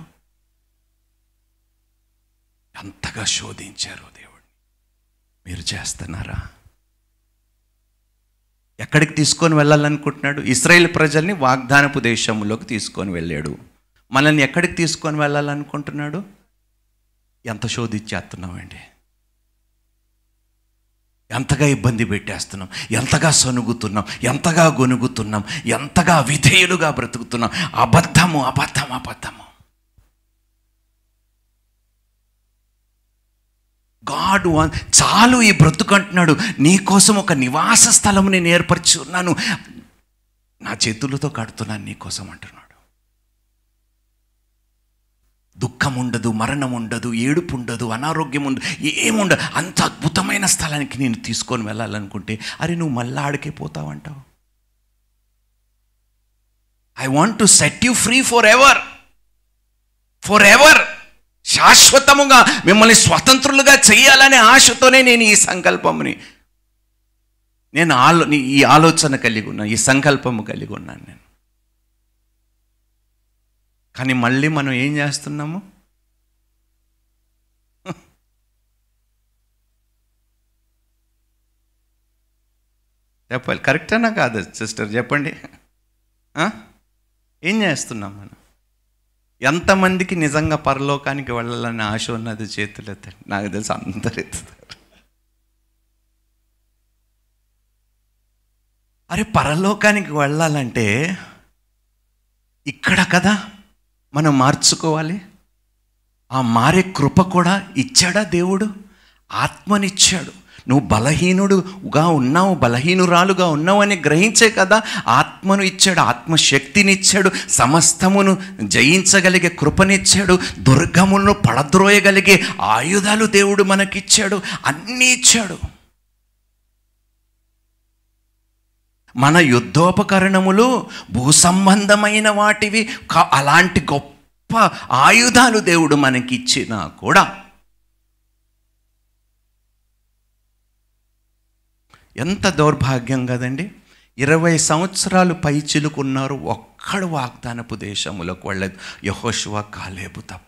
ఎంతగా శోధించారు దేవుడిని మీరు చేస్తున్నారా ఎక్కడికి తీసుకొని వెళ్ళాలనుకుంటున్నాడు ఇస్రాయేల్ ప్రజల్ని వాగ్దానపు దేశంలోకి తీసుకొని వెళ్ళాడు మనల్ని ఎక్కడికి తీసుకొని వెళ్ళాలనుకుంటున్నాడు ఎంత శోధించేస్తున్నామండి ఎంతగా ఇబ్బంది పెట్టేస్తున్నాం ఎంతగా సనుగుతున్నాం ఎంతగా గొనుగుతున్నాం ఎంతగా విధేయులుగా బ్రతుకుతున్నాం అబద్ధము అబద్ధం అబద్ధము గాడ్ వాన్ చాలు ఈ బ్రతుకు అంటున్నాడు నీ కోసం ఒక నివాస స్థలము నేను ఏర్పరిచి ఉన్నాను నా చేతులతో కడుతున్నాను నీ కోసం అంటున్నాడు దుఃఖం ఉండదు మరణం ఉండదు ఏడుపు ఉండదు అనారోగ్యం ఉండదు ఏముండదు అంత అద్భుతమైన స్థలానికి నేను తీసుకొని వెళ్ళాలనుకుంటే అరే నువ్వు మళ్ళా ఆడికే పోతావంటావు I want to set you free forever forever శాశ్వతముగా మిమ్మల్ని స్వతంత్రులుగా చేయాలనే ఆశతోనే నేను ఈ సంకల్పముని నేను ఆలో ఈ ఆలోచన కలిగి ఉన్నాను ఈ సంకల్పము కలిగి ఉన్నాను నేను కానీ మళ్ళీ మనం ఏం చేస్తున్నాము చెప్పాలి కరెక్టేనా కాదు సిస్టర్ చెప్పండి ఆ? ఏం చేస్తున్నాం మనం ఎంతమందికి నిజంగా పరలోకానికి వెళ్ళాలని ఆశ ఉన్నది చేతులు ఎత్తండి నాకు తెలిసి అందరు ఎత్తుతారు అరే పరలోకానికి వెళ్ళాలంటే ఇక్కడ కదా మనం మార్చుకోవాలి ఆ మారే కృప కూడా ఇచ్చాడా దేవుడు ఆత్మనిచ్చాడు నువ్వు బలహీనుడుగా ఉన్నావు బలహీనురాలుగా ఉన్నావు అని గ్రహించే కదా ఆత్మను ఇచ్చాడు ఆత్మశక్తిని ఇచ్చాడు సమస్తమును జయించగలిగే కృపనిచ్చాడు దుర్గములను పడద్రోయగలిగే ఆయుధాలు దేవుడు మనకిచ్చాడు అన్నీ ఇచ్చాడు మన యుద్ధోపకరణములు భూసంబంధమైన వాటివి కా- అలాంటి గొప్ప ఆయుధాలు దేవుడు మనకిచ్చినా కూడా ఎంత దౌర్భాగ్యం కదండి ఇరవై సంవత్సరాలు పై చిలుకున్నారు ఒక్కడు వాగ్దానపు దేశములకు వెళ్ళదు యహోశివ కాలేబు తప్ప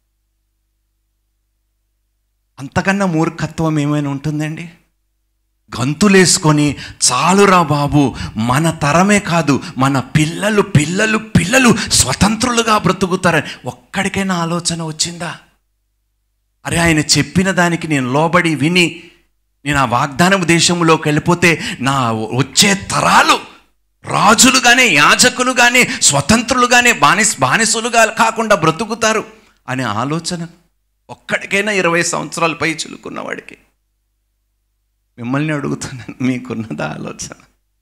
అంతకన్నా మూర్ఖత్వం ఏమైనా ఉంటుందండి గంతులేసుకొని చాలురా బాబు మన తరమే కాదు మన పిల్లలు పిల్లలు పిల్లలు స్వతంత్రులుగా బ్రతుకుతారని ఒక్కడికైనా ఆలోచన వచ్చిందా అరే ఆయన చెప్పిన దానికి నేను లోబడి విని నేను ఆ వాగ్దానం దేశంలోకి వెళ్ళిపోతే నా వచ్చే తరాలు రాజులుగానే యాజకులుగానే స్వతంత్రులుగానే బానిస బానిసలుగా కాకుండా బ్రతుకుతారు అనే ఆలోచన ఒక్కడికైనా ఇరవై సంవత్సరాల పై చిలుకున్నవాడికి మిమ్మల్ని అడుగుతున్నాను మీకున్నదా ఆలోచన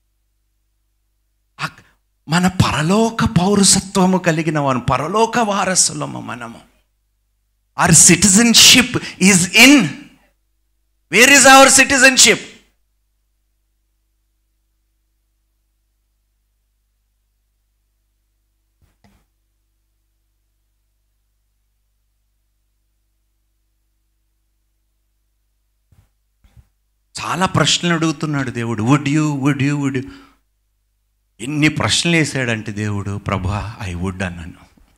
ఆ- మన పరలోక పౌరసత్వము కలిగిన వారు పరలోక వారసులము మనము our citizenship is in where is our citizenship చాలా ప్రశ్నలు అడుగుతున్నాడు దేవుడు would you would you would ఎన్ని ప్రశ్నలు వేసాడంటే దేవుడు ప్రభా ఐ వుడ్ అన్నాను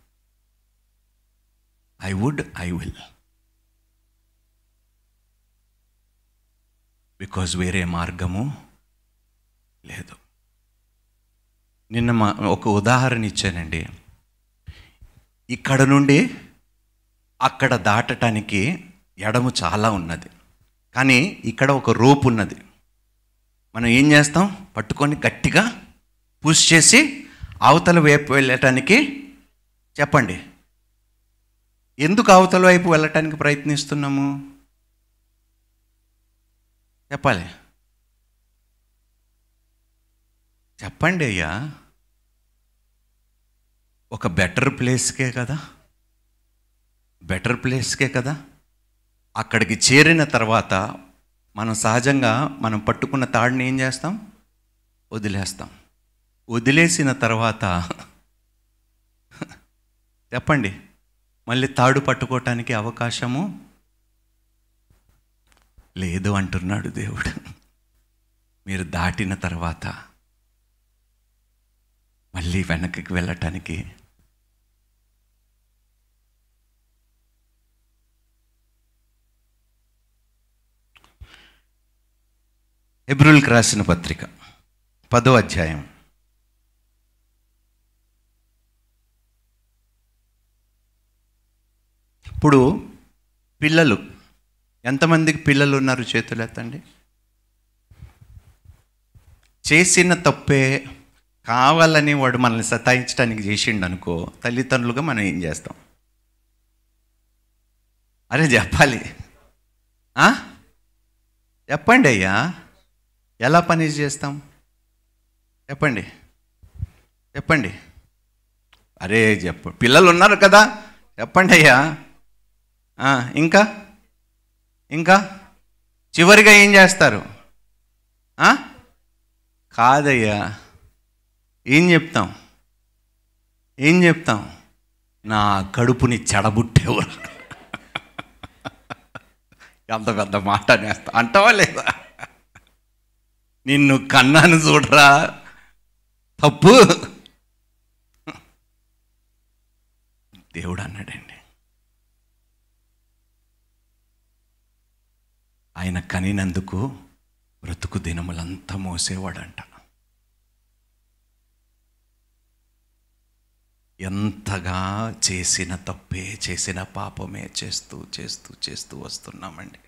I would I will because వేరే మార్గము లేదు నిన్న మా ఒక ఉదాహరణ ఇచ్చానండి ఇక్కడ నుండి అక్కడ దాటటానికి ఎడము చాలా ఉన్నది కానీ ఇక్కడ ఒక రోప్ ఉన్నది మనం ఏం చేస్తాం పట్టుకొని గట్టిగా పుష్ చేసి అవతల వైపు వెళ్ళటానికి చెప్పండి ఎందుకు అవతల వైపు వెళ్ళటానికి ప్రయత్నిస్తున్నాము చెప్పాలి చెప్పండి అయ్యా ఒక బెటర్ ప్లేస్కే కదా బెటర్ ప్లేస్కే కదా అక్కడికి చేరిన తర్వాత మనం సహజంగా మనం పట్టుకున్న తాడుని ఏం చేస్తాం వదిలేస్తాం వదిలేసిన తర్వాత చెప్పండి మళ్ళీ తాడు పట్టుకోవటానికి అవకాశము లేదు అంటున్నాడు దేవుడు మీరు దాటిన తర్వాత మళ్ళీ వెనక్కి వెళ్ళటానికి ఎబ్రుల్కి రాసిన పత్రిక పదో అధ్యాయం ఇప్పుడు పిల్లలు ఎంతమందికి పిల్లలు ఉన్నారు చేతులు ఎత్తండి చేసిన తప్పే కావాలని వాడు మనల్ని సతాయించడానికి చేసిండు అనుకో తల్లిదండ్రులుగా మనం ఏం చేస్తాం అరే చెప్పాలి ఆ? చెప్పండి అయ్యా ఎలా పని చేస్తాం చెప్పండి చెప్పండి అరే చెప్ప పిల్లలు ఉన్నారు కదా చెప్పండి అయ్యా ఆ, ఇంకా ఇంకా చివరిగా ఏం చేస్తారు ఆ? కాదయ్యా ఏం చెప్తాం ఏం చెప్తాం నా కడుపుని చెడబుట్టేవారు అంత పెద్ద మాట అనేస్తా అంటావా లేదా నిన్ను కన్నాను చూడరా తప్పు దేవుడు అన్నాడండి ఆయన కనినందుకు బ్రతుకు దినములంతా మోసేవాడంట ఎంతగా చేసిన తప్పే చేసిన పాపమే చేస్తూ చేస్తూ చేస్తూ వస్తున్నామండి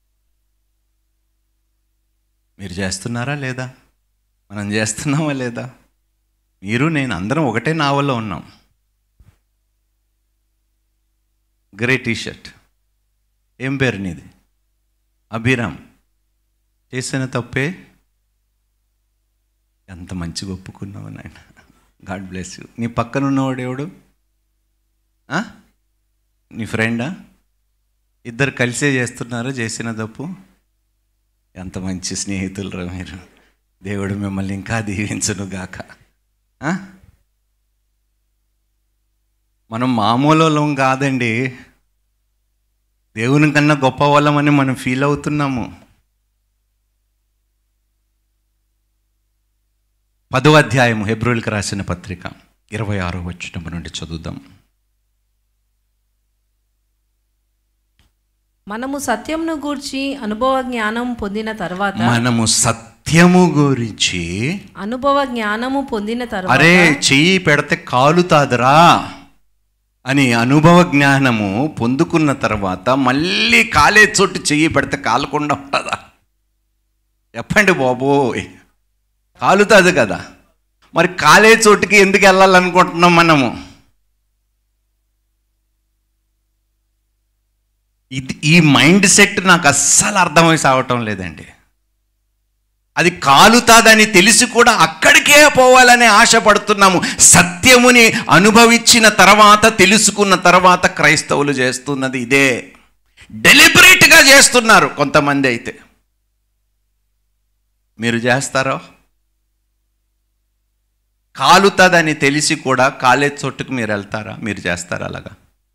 మీరు చేస్తున్నారా లేదా మనం చేస్తున్నామా లేదా మీరు నేను అందరం ఒకటే నావల్లో ఉన్నాం గ్రే టీ షర్ట్ ఏం పేరు నీది అభిరామ్ చేసిన తప్పే ఎంత మంచిగా ఒప్పుకున్నావు నాయన గాడ్ బ్లెస్ యూ నీ పక్కన ఉన్నవాడు ఎవడు ఆ? నీ ఫ్రెండా ఇద్దరు కలిసే చేస్తున్నారా చేసిన తప్పు ఎంత మంచి స్నేహితులరా మీరు దేవుడు మిమ్మల్ని ఇంకా దీవించును గాక ఆ? మనం మామూలు వాళ్ళం కాదండి దేవుని కన్నా గొప్ప వాళ్ళమని మనం ఫీల్ అవుతున్నాము పదో అధ్యాయం హెబ్రోల్కి రాసిన పత్రిక ఇరవై ఆరో వచ్చిన నుండి చదువుదాం మనము సత్యంను గూర్చి అనుభవ జ్ఞానం పొందిన తర్వాత మనము సత్యము గురించి అనుభవ జ్ఞానము పొందిన తర్వాత అరే చెయ్యి పెడితే కాలుతాదరా అని అనుభవ జ్ఞానము పొందుకున్న తర్వాత మళ్ళీ కాలే చోటు చెయ్యి పెడితే కాలకుండా ఉంటుందా చెప్పండి బాబోయ్ కాలుతుంది కదా మరి కాలే చోటుకి ఎందుకు వెళ్ళాలనుకుంటున్నాం మనము ఇది ఈ మైండ్ సెట్ నాకు అస్సలు అర్థమై సావటం లేదండి అది కాలుతాదని తెలిసి కూడా అక్కడికే పోవాలని ఆశపడుతున్నాము సత్యముని అనుభవించిన తర్వాత తెలుసుకున్న తర్వాత క్రైస్తవులు చేస్తున్నది ఇదే డెలిబరేట్గా చేస్తున్నారు కొంతమంది అయితే మీరు చేస్తారో కాలుతుందని తెలిసి కూడా కాలేజ్ చోటుకు మీరు వెళ్తారా మీరు చేస్తారా అలాగా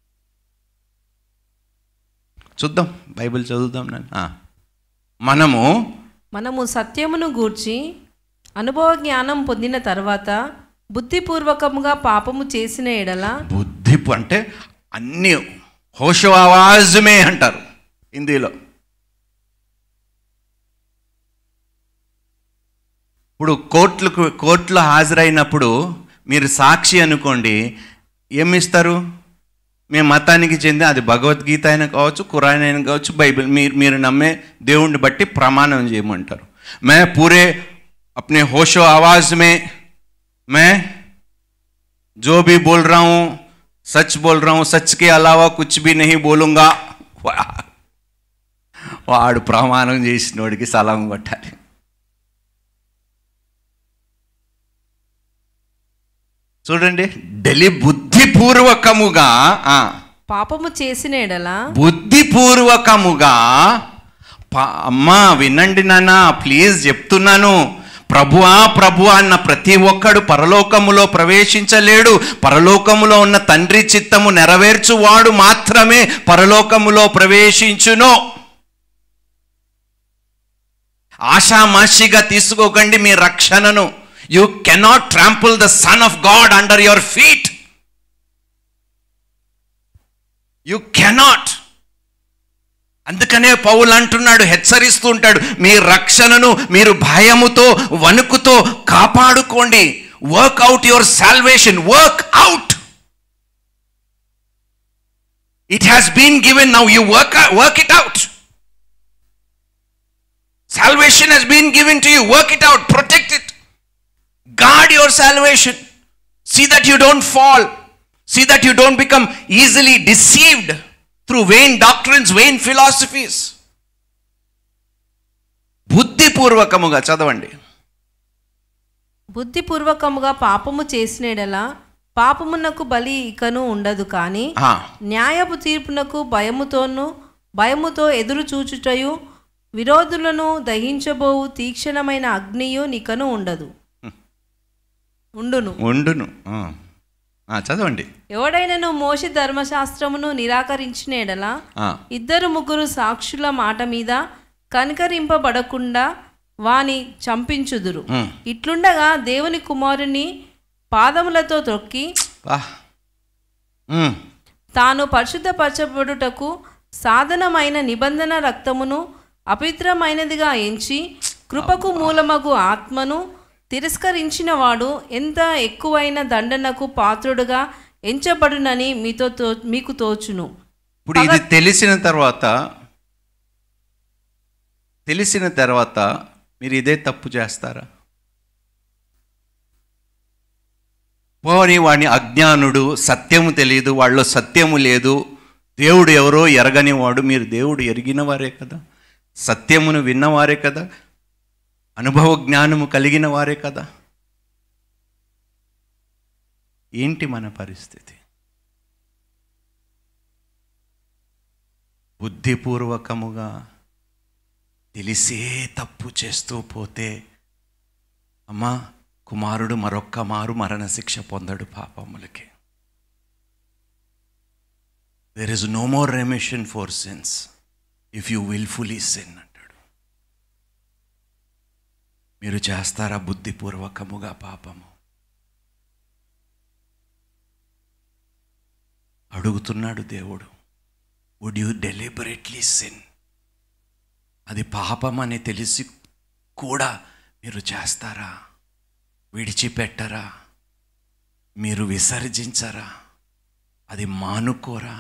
చూద్దాం బైబిల్ చదువుదాం నేను ఆ. మనము మనము సత్యమును గూర్చి అనుభవ జ్ఞానం పొందిన తర్వాత బుద్ధిపూర్వకముగా పాపము చేసిన ఎడల బుద్ధి పు- అంటే అన్ని హోషో ఆవాజమే అంటారు హిందీలో ఇప్పుడు కోర్టులకు కోర్టులో హాజరైనప్పుడు మీరు సాక్షి అనుకోండి ఏమిస్తారు మీ మతానికి చెంది అది భగవద్గీత అయినా కావచ్చు ఖురాన్ అయినా కావచ్చు బైబిల్ మీరు మీరు నమ్మే దేవుణ్ణి బట్టి ప్రమాణం చేయమంటారు మే పూరే అప్నే హోషో ఆవాజ్ మే మే जो भी बोल रहा हूं सच बोल रहा हूं सच के अलावा कुछ भी नहीं बोलूंगा వా- వాడు ప్రమాణం చేసినోడికి సలాం కొట్టాలి చూడండి డెలి బుద్ధిపూర్వకముగా ఆ, పాపము చేసిన ఎడల బుద్ధిపూర్వకముగా ప- అమ్మా వినండి నాన్న ప్లీజ్ చెప్తున్నాను ప్రభువా ప్రభు అన్న ప్రతి ఒక్కడు పరలోకములో ప్రవేశించలేడు పరలోకములో ఉన్న తండ్రి చిత్తము నెరవేర్చువాడు మాత్రమే పరలోకములో ప్రవేశించును ఆషామాషిగా తీసుకోకండి మీ రక్షణను you cannot trample the Son of God under your feet you cannot అందుకనే పౌలు అంటున్నాడు హెచ్చరిస్తూ ఉంటాడు మీ రక్షణను మీరు భయముతో వణుకుతో కాపాడుకోండి work out your salvation work out it has been given now you work work it out Salvation has been given to you. Work it out. Protect it. Guard your salvation. See that you don't fall. See that you don't become easily deceived through vain doctrines, vain philosophies. బుద్ధిపూర్వకముగా చదవండి బుద్ధిపూర్వకముగా పాపము చేసిన ఎడల పాపమునకు బలి ఇకను ఉండదు కానీ ఆ, న్యాయపు తీర్పునకు భయముతోను భయముతో ఎదురు చూచుటయు విరోధులను దహించబోవు తీక్షణమైన అగ్నియు నికను ఉండదు ఉండును ఉండును ఆ. ఆ, చదవండి ఎవడైనను మోషి ధర్మశాస్త్రమును నిరాకరించిన ఎడల ఆ, ఇద్దరు ముగ్గురు సాక్షుల మాట మీద కనికరింపబడకుండా వాని చంపించుదురు ఉమ్. ఇట్లుండగా దేవుని కుమారుని పాదములతో త్రొక్కి బా. ఉమ్. తాను పరిశుద్ధపరచబడుటకు సాధనమైన నిబంధన రక్తమును అపవిత్రమైనదిగా ఎంచి కృపకు మూలమగు ఆత్మను తిరస్కరించిన వాడు ఎంత ఎక్కువైన దండనకు పాత్రుడుగా ఎంచబడునని మీతో తో మీకు తోచును ఇప్పుడు ఇది తెలిసిన తర్వాత తెలిసిన తర్వాత మీరు ఇదే తప్పు చేస్తారా పోని వాడిని అజ్ఞానుడు సత్యము తెలియదు వాళ్ళలో సత్యము లేదు దేవుడు ఎవరో ఎరగని వాడు మీరు దేవుడు ఎరిగిన వారే కదా సత్యమును విన్నవారే కదా అనుభవ జ్ఞానము కలిగిన వారే కదా ఏంటి మన పరిస్థితి బుద్ధిపూర్వకముగా తెలిసే తప్పు చేస్తూ పోతే అమ్మా కుమారుడు మరొక్క మారు మరణశిక్ష పొందడు పాపములకి there is no more remission for sins if you willfully sin అంటాడు మీరు చేస్తారా బుద్ధిపూర్వకముగా పాపము అడుగుతున్నాడు దేవుడు వుడ్ యూ డెలిబరేట్లీ సిన్ అది పాపం అని తెలిసి కూడా మీరు చేస్తారా విడిచిపెట్టరా మీరు విసర్జించరా అది మానుకోరా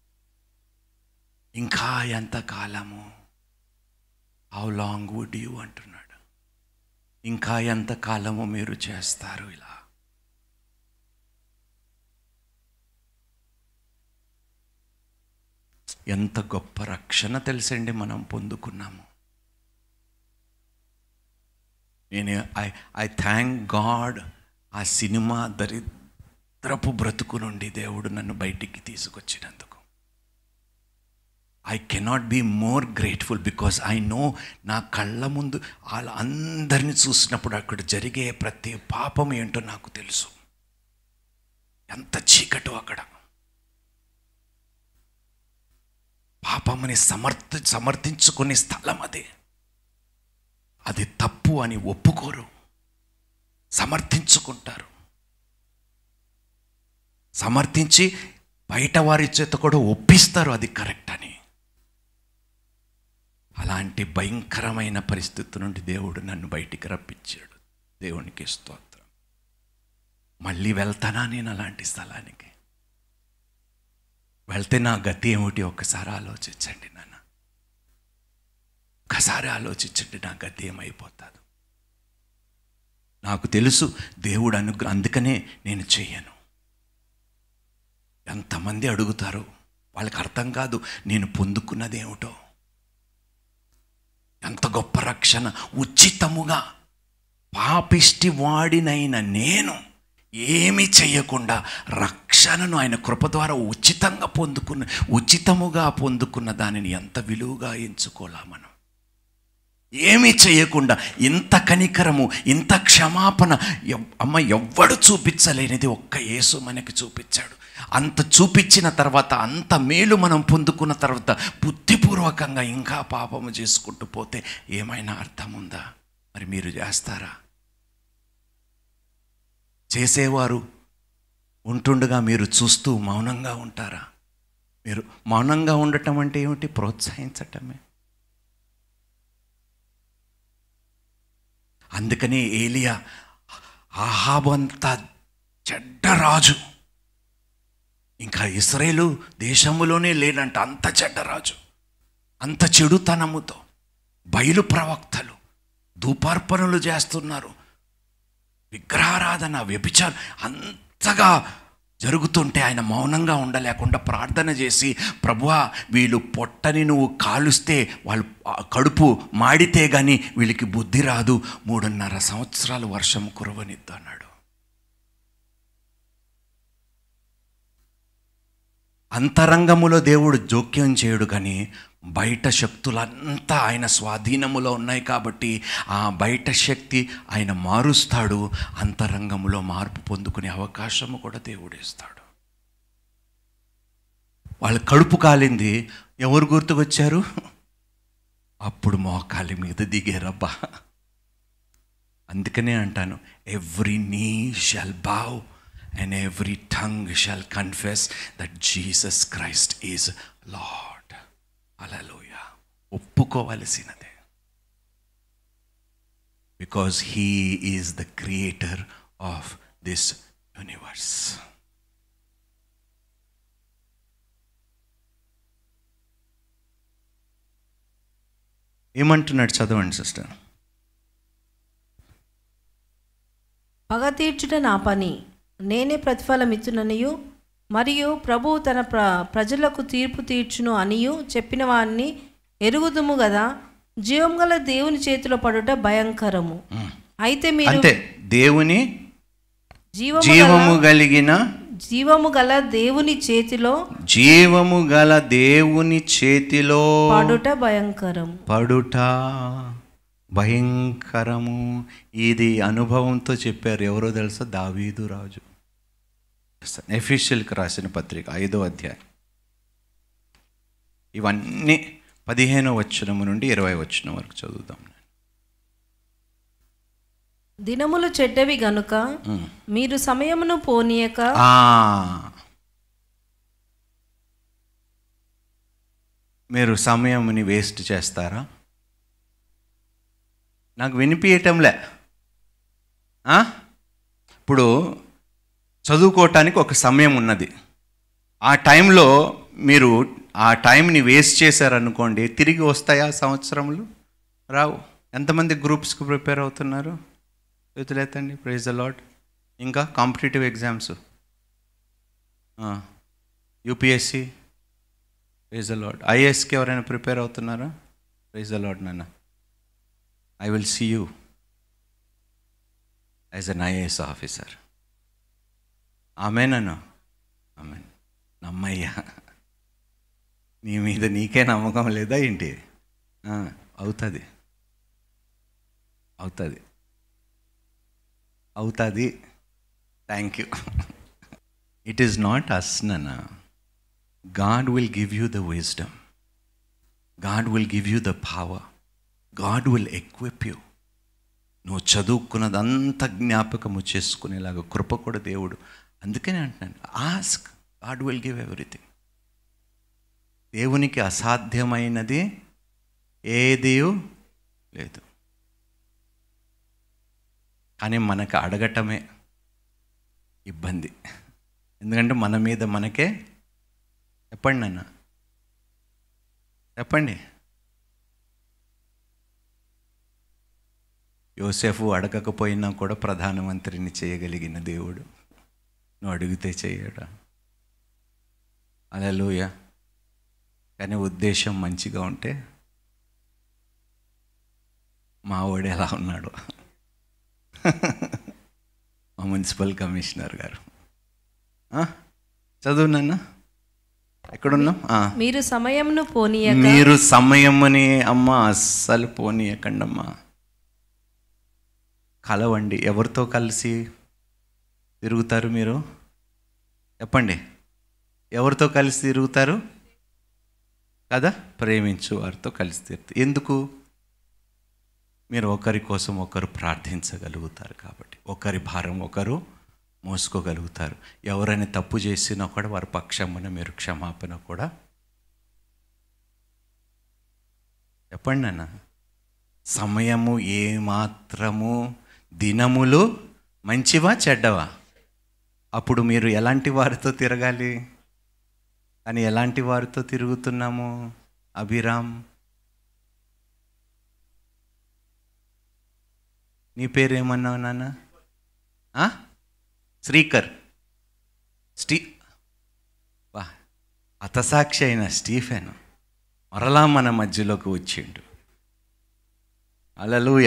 ఇంకా ఎంత కాలము హౌ లాంగ్ వుడ్ యూ అంటున్నాడు ఇంకా ఎంత కాలము మీరు చేస్తారు ఇలా ఎంత గొప్ప రక్షణ తెలుసండి మనం పొందుకున్నాము నేను ఐ ఐ థ్యాంక్ గాడ్ ఆ సినిమా దరిద్రపు బ్రతుకు నుండి దేవుడు నన్ను బయటికి తీసుకొచ్చినందుకు I cannot be more grateful because I know నా కళ్ళ ముందు వాళ్ళ అందరిని చూసినప్పుడు అక్కడ జరిగే ప్రతి పాపం ఏంటో నాకు తెలుసు ఎంత చీకటో అక్కడ పాపమని సమర్థ సమర్థించుకునే స్థలం అదే అది తప్పు అని ఒప్పుకోరు సమర్థించుకుంటారు సమర్థించి బయట వారి చేత కూడా ఒప్పిస్తారు అది కరెక్ట్ అని అలాంటి భయంకరమైన పరిస్థితి నుండి దేవుడు నన్ను బయటికి రప్పించాడు దేవునికి స్తోత్రం మళ్ళీ వెళ్తానా నేను అలాంటి స్థలానికి వెళ్తే నా గతి ఏమిటి ఒక్కసారి ఆలోచించండి నాన్న ఒక్కసారి ఆలోచించండి నా గతి ఏమైపోతుంది నాకు తెలుసు దేవుడు అనుగ్రహం అందుకనే నేను చెయ్యను ఎంతమంది అడుగుతారు వాళ్ళకి అర్థం కాదు నేను పొందుకున్నది ఏమిటో ఎంత గొప్ప రక్షణ ఉచితముగా పాపిష్టి వాడినైన నేను ఏమి చేయకుండా రక్షణను ఆయన కృప ద్వారా ఉచితంగా పొందుకున్న ఉచితముగా పొందుకున్న దానిని ఎంత విలువగా ఎంచుకోలా మనం ఏమీ చేయకుండా ఇంత కనికరము ఇంత క్షమాపణ ఎవ్- అమ్మ ఎవ్వడు చూపించలేనిది ఒక్క యేసు మనకి చూపించాడు అంత చూపించిన తర్వాత అంత మేలు మనం పొందుకున్న తర్వాత బుద్ధిపూర్వకంగా ఇంకా పాపము చేసుకుంటూ పోతే ఏమైనా అర్థం ఉందా మరి మీరు చేస్తారా చేసేవారు ఉంటుండగా మీరు చూస్తూ మౌనంగా ఉంటారా మీరు మౌనంగా ఉండటం అంటే ఏమిటి ప్రోత్సహించటమే అందుకని ఏలియా ఆహాబు అంత చెడ్డ రాజు ఇంకా ఇస్రాయేలు దేశములోనే లేనంట అంత చెడ్డ రాజు అంత చెడుతనముతో బయలు ప్రవక్తలు ధూపార్పణలు చేస్తున్నారు విగ్రహారాధన వ్యభిచారం అంతగా జరుగుతుంటే ఆయన మౌనంగా ఉండలేకుండా ప్రార్థన చేసి ప్రభువా వీళ్ళు పొట్టని నువ్వు కాలుస్తే వాళ్ళు ఆ కడుపు మాడితే గాని వీళ్ళకి బుద్ధి రాదు మూడున్నర సంవత్సరాలు వర్షం కురవనిద్దు అన్నాడు అంతరంగములో దేవుడు జోక్యం చేయడు కానీ బయట శక్తులంతా ఆయన స్వాధీనములో ఉన్నాయి కాబట్టి ఆ బయట శక్తి ఆయన మారుస్తాడు అంతరంగములో మార్పు పొందుకునే అవకాశము కూడా దేవుడు ఇస్తాడు వాళ్ళ కడుపు కాలింది ఎవరు గుర్తుకొచ్చారు అప్పుడు మోకాలి మీద దిగారబ్బా అందుకనే అంటాను every knee shall bow and every tongue shall confess that Jesus Christ is Lord అలలోయ ఒప్పుకోవలసినదే because he is the creator of this universe ఏమంటున్నాడు చదవండి సిస్టర్ పగ తీర్చుట నా పని నేనే ప్రతిఫలమిచ్చుననియు మరియు ప్రభువు తన ప్ర ప్రజలకు తీర్పు తీర్చును అనియు చెప్పిన వారిని ఎరుగుదుము గదా జీవం గల దేవుని చేతిలో పడుట భయంకరము అయితే మీరు అంతే దేవుని జీవము జీవము కలిగిన జీవము గల దేవుని చేతిలో జీవము గల దేవుని చేతిలో పడుట భయంకరము పడుట భయంకరము ఇది అనుభవంతో చెప్పారు ఎవరో తెలుసా దావీదు రాజు ఎఫీషియల్కి రాసిన పత్రిక ఐదో అధ్యాయం ఇవన్నీ పదిహేనో వచనము నుండి ఇరవై వచనం వరకు చదువుదాం దినములు చెడ్డవి గనుక ఉమ్. మీరు సమయమును పోనీయక ఆ. మీరు సమయంని వేస్ట్ చేస్తారా నాకు వినిపించటంలే ఆ? ఇప్పుడు చదువుకోవటానికి ఒక సమయం ఉన్నది ఆ టైంలో మీరు ఆ టైంని వేస్ట్ చేశారనుకోండి తిరిగి వస్తాయా సంవత్సరములు రావు ఎంతమంది గ్రూప్స్కి ప్రిపేర్ అవుతున్నారు చేతులెత్తండి ప్రైజ్ ద లాడ్ ఇంకా competitive exams UPSC praise the Lord ఐఏఎస్కి ఎవరైనా ప్రిపేర్ అవుతున్నారా ప్రైజ్ ద లాడ్ నాన్న I will see you as an IAS officer ఆమెనను ఆమె నమ్మయ్యా నీ మీద నీకే నమ్మకం లేదా ఏంటి అవుతుంది అవుతుంది అవుతుంది thank you it is not us నన్న God will give you the wisdom God will give you the power God will equip you నువ్వు చదువుకున్నదంతా జ్ఞాపకము చేసుకునేలాగా కృప కూడా దేవుడు అందుకనే అంటున్నాను ask God will give everything దేవునికి అసాధ్యమైనది ఏది లేదు కానీ మనకు అడగటమే ఇబ్బంది ఎందుకంటే మన మీద మనకే చెప్పండి నాన్న చెప్పండి యోసేఫు అడగకపోయినా కూడా ప్రధానమంత్రిని చేయగలిగిన దేవుడు నువ్వు అడిగితే చేయడా అలలోయ కానీ ఉద్దేశం మంచిగా ఉంటే మా వాడు ఎలా ఉన్నాడు మా మున్సిపల్ కమిషనర్ గారు ఆ? చదువు నాన్న ఎక్కడున్నాం ఆ. మీరు సమయమును పోనీయక మీరు సమయమని అమ్మ అస్సలు పోనీయకండమ్మా కలవండి ఎవరితో కలిసి తిరుగుతారు మీరు చెప్పండి ఎవరితో కలిసి తిరుగుతారు కదా ప్రేమించు వారితో కలిసి తిరుగుతారు ఎందుకు మీరు ఒకరి కోసం ఒకరు ప్రార్థించగలుగుతారు కాబట్టి ఒకరి భారం ఒకరు మోసుకోగలుగుతారు ఎవరైనా తప్పు చేసినా కూడా వారి పక్షమున మీరు క్షమాపణ కూడా చెప్పండి అన్న సమయము ఏమాత్రము దినములు మంచివా చెడ్డవా అప్పుడు మీరు ఎలాంటి వారితో తిరగాలి కానీ ఎలాంటి వారితో తిరుగుతున్నాము అభిరామ్ నీ పేరేమన్నావు నాన్న ఆ? శ్రీకర్ స్టీ వా అతసాక్షి అయిన స్టీఫెన్ మరలా మన మధ్యలోకి వచ్చిండు అలలుయ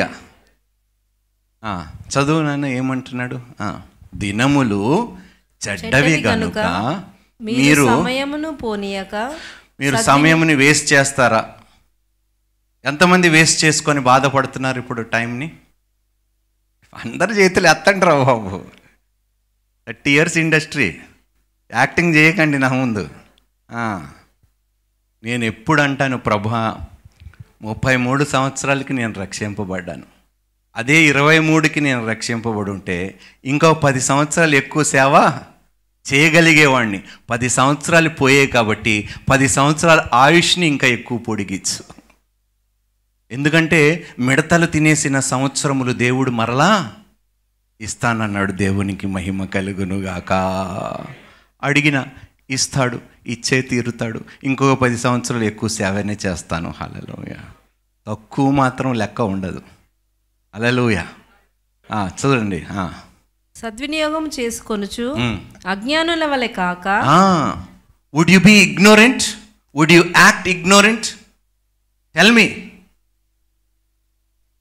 చదువు నాన్న ఏమంటున్నాడు ఆ, దినములు చెడ్డవి కనుక మీరు మీరు సమయమును పోనీయక మీరు సమయంని వేస్ట్ చేస్తారా ఎంతమంది వేస్ట్ చేసుకొని బాధపడుతున్నారు ఇప్పుడు టైంని అందరు చేతులు ఎత్తండి రా బాబు థర్టీ ఇయర్స్ ఇండస్ట్రీ యాక్టింగ్ చేయకండి నా ముందు ఆ. నేను ఎప్పుడు అంటాను ప్రభా ముప్పై మూడు సంవత్సరాలకి నేను రక్షింపబడ్డాను అదే ఇరవై మూడుకి నేను రక్షింపబడి ఉంటే ఇంకో పది సంవత్సరాలు ఎక్కువ సేవ చేయగలిగేవాడిని పది సంవత్సరాలు పోయాయి కాబట్టి పది సంవత్సరాల ఆయుష్ని ఇంకా ఎక్కువ పొడిగించు ఎందుకంటే మిడతలు తినేసిన సంవత్సరములు దేవుడు మరలా ఇస్తానన్నాడు దేవునికి మహిమ కలుగునుగాక అడిగిన ఇస్తాడు ఇచ్చే తీరుతాడు ఇంకొక పది సంవత్సరాలు ఎక్కువ సేవనే చేస్తాను హలలోయ తక్కువ మాత్రం లెక్క ఉండదు హలలోయ చూడండి ఆ. సద్వినియోగం చేసుకొనుచు మ్. అజ్ఞానుల వలె కాక would you be ignorant would you act ignorant tell me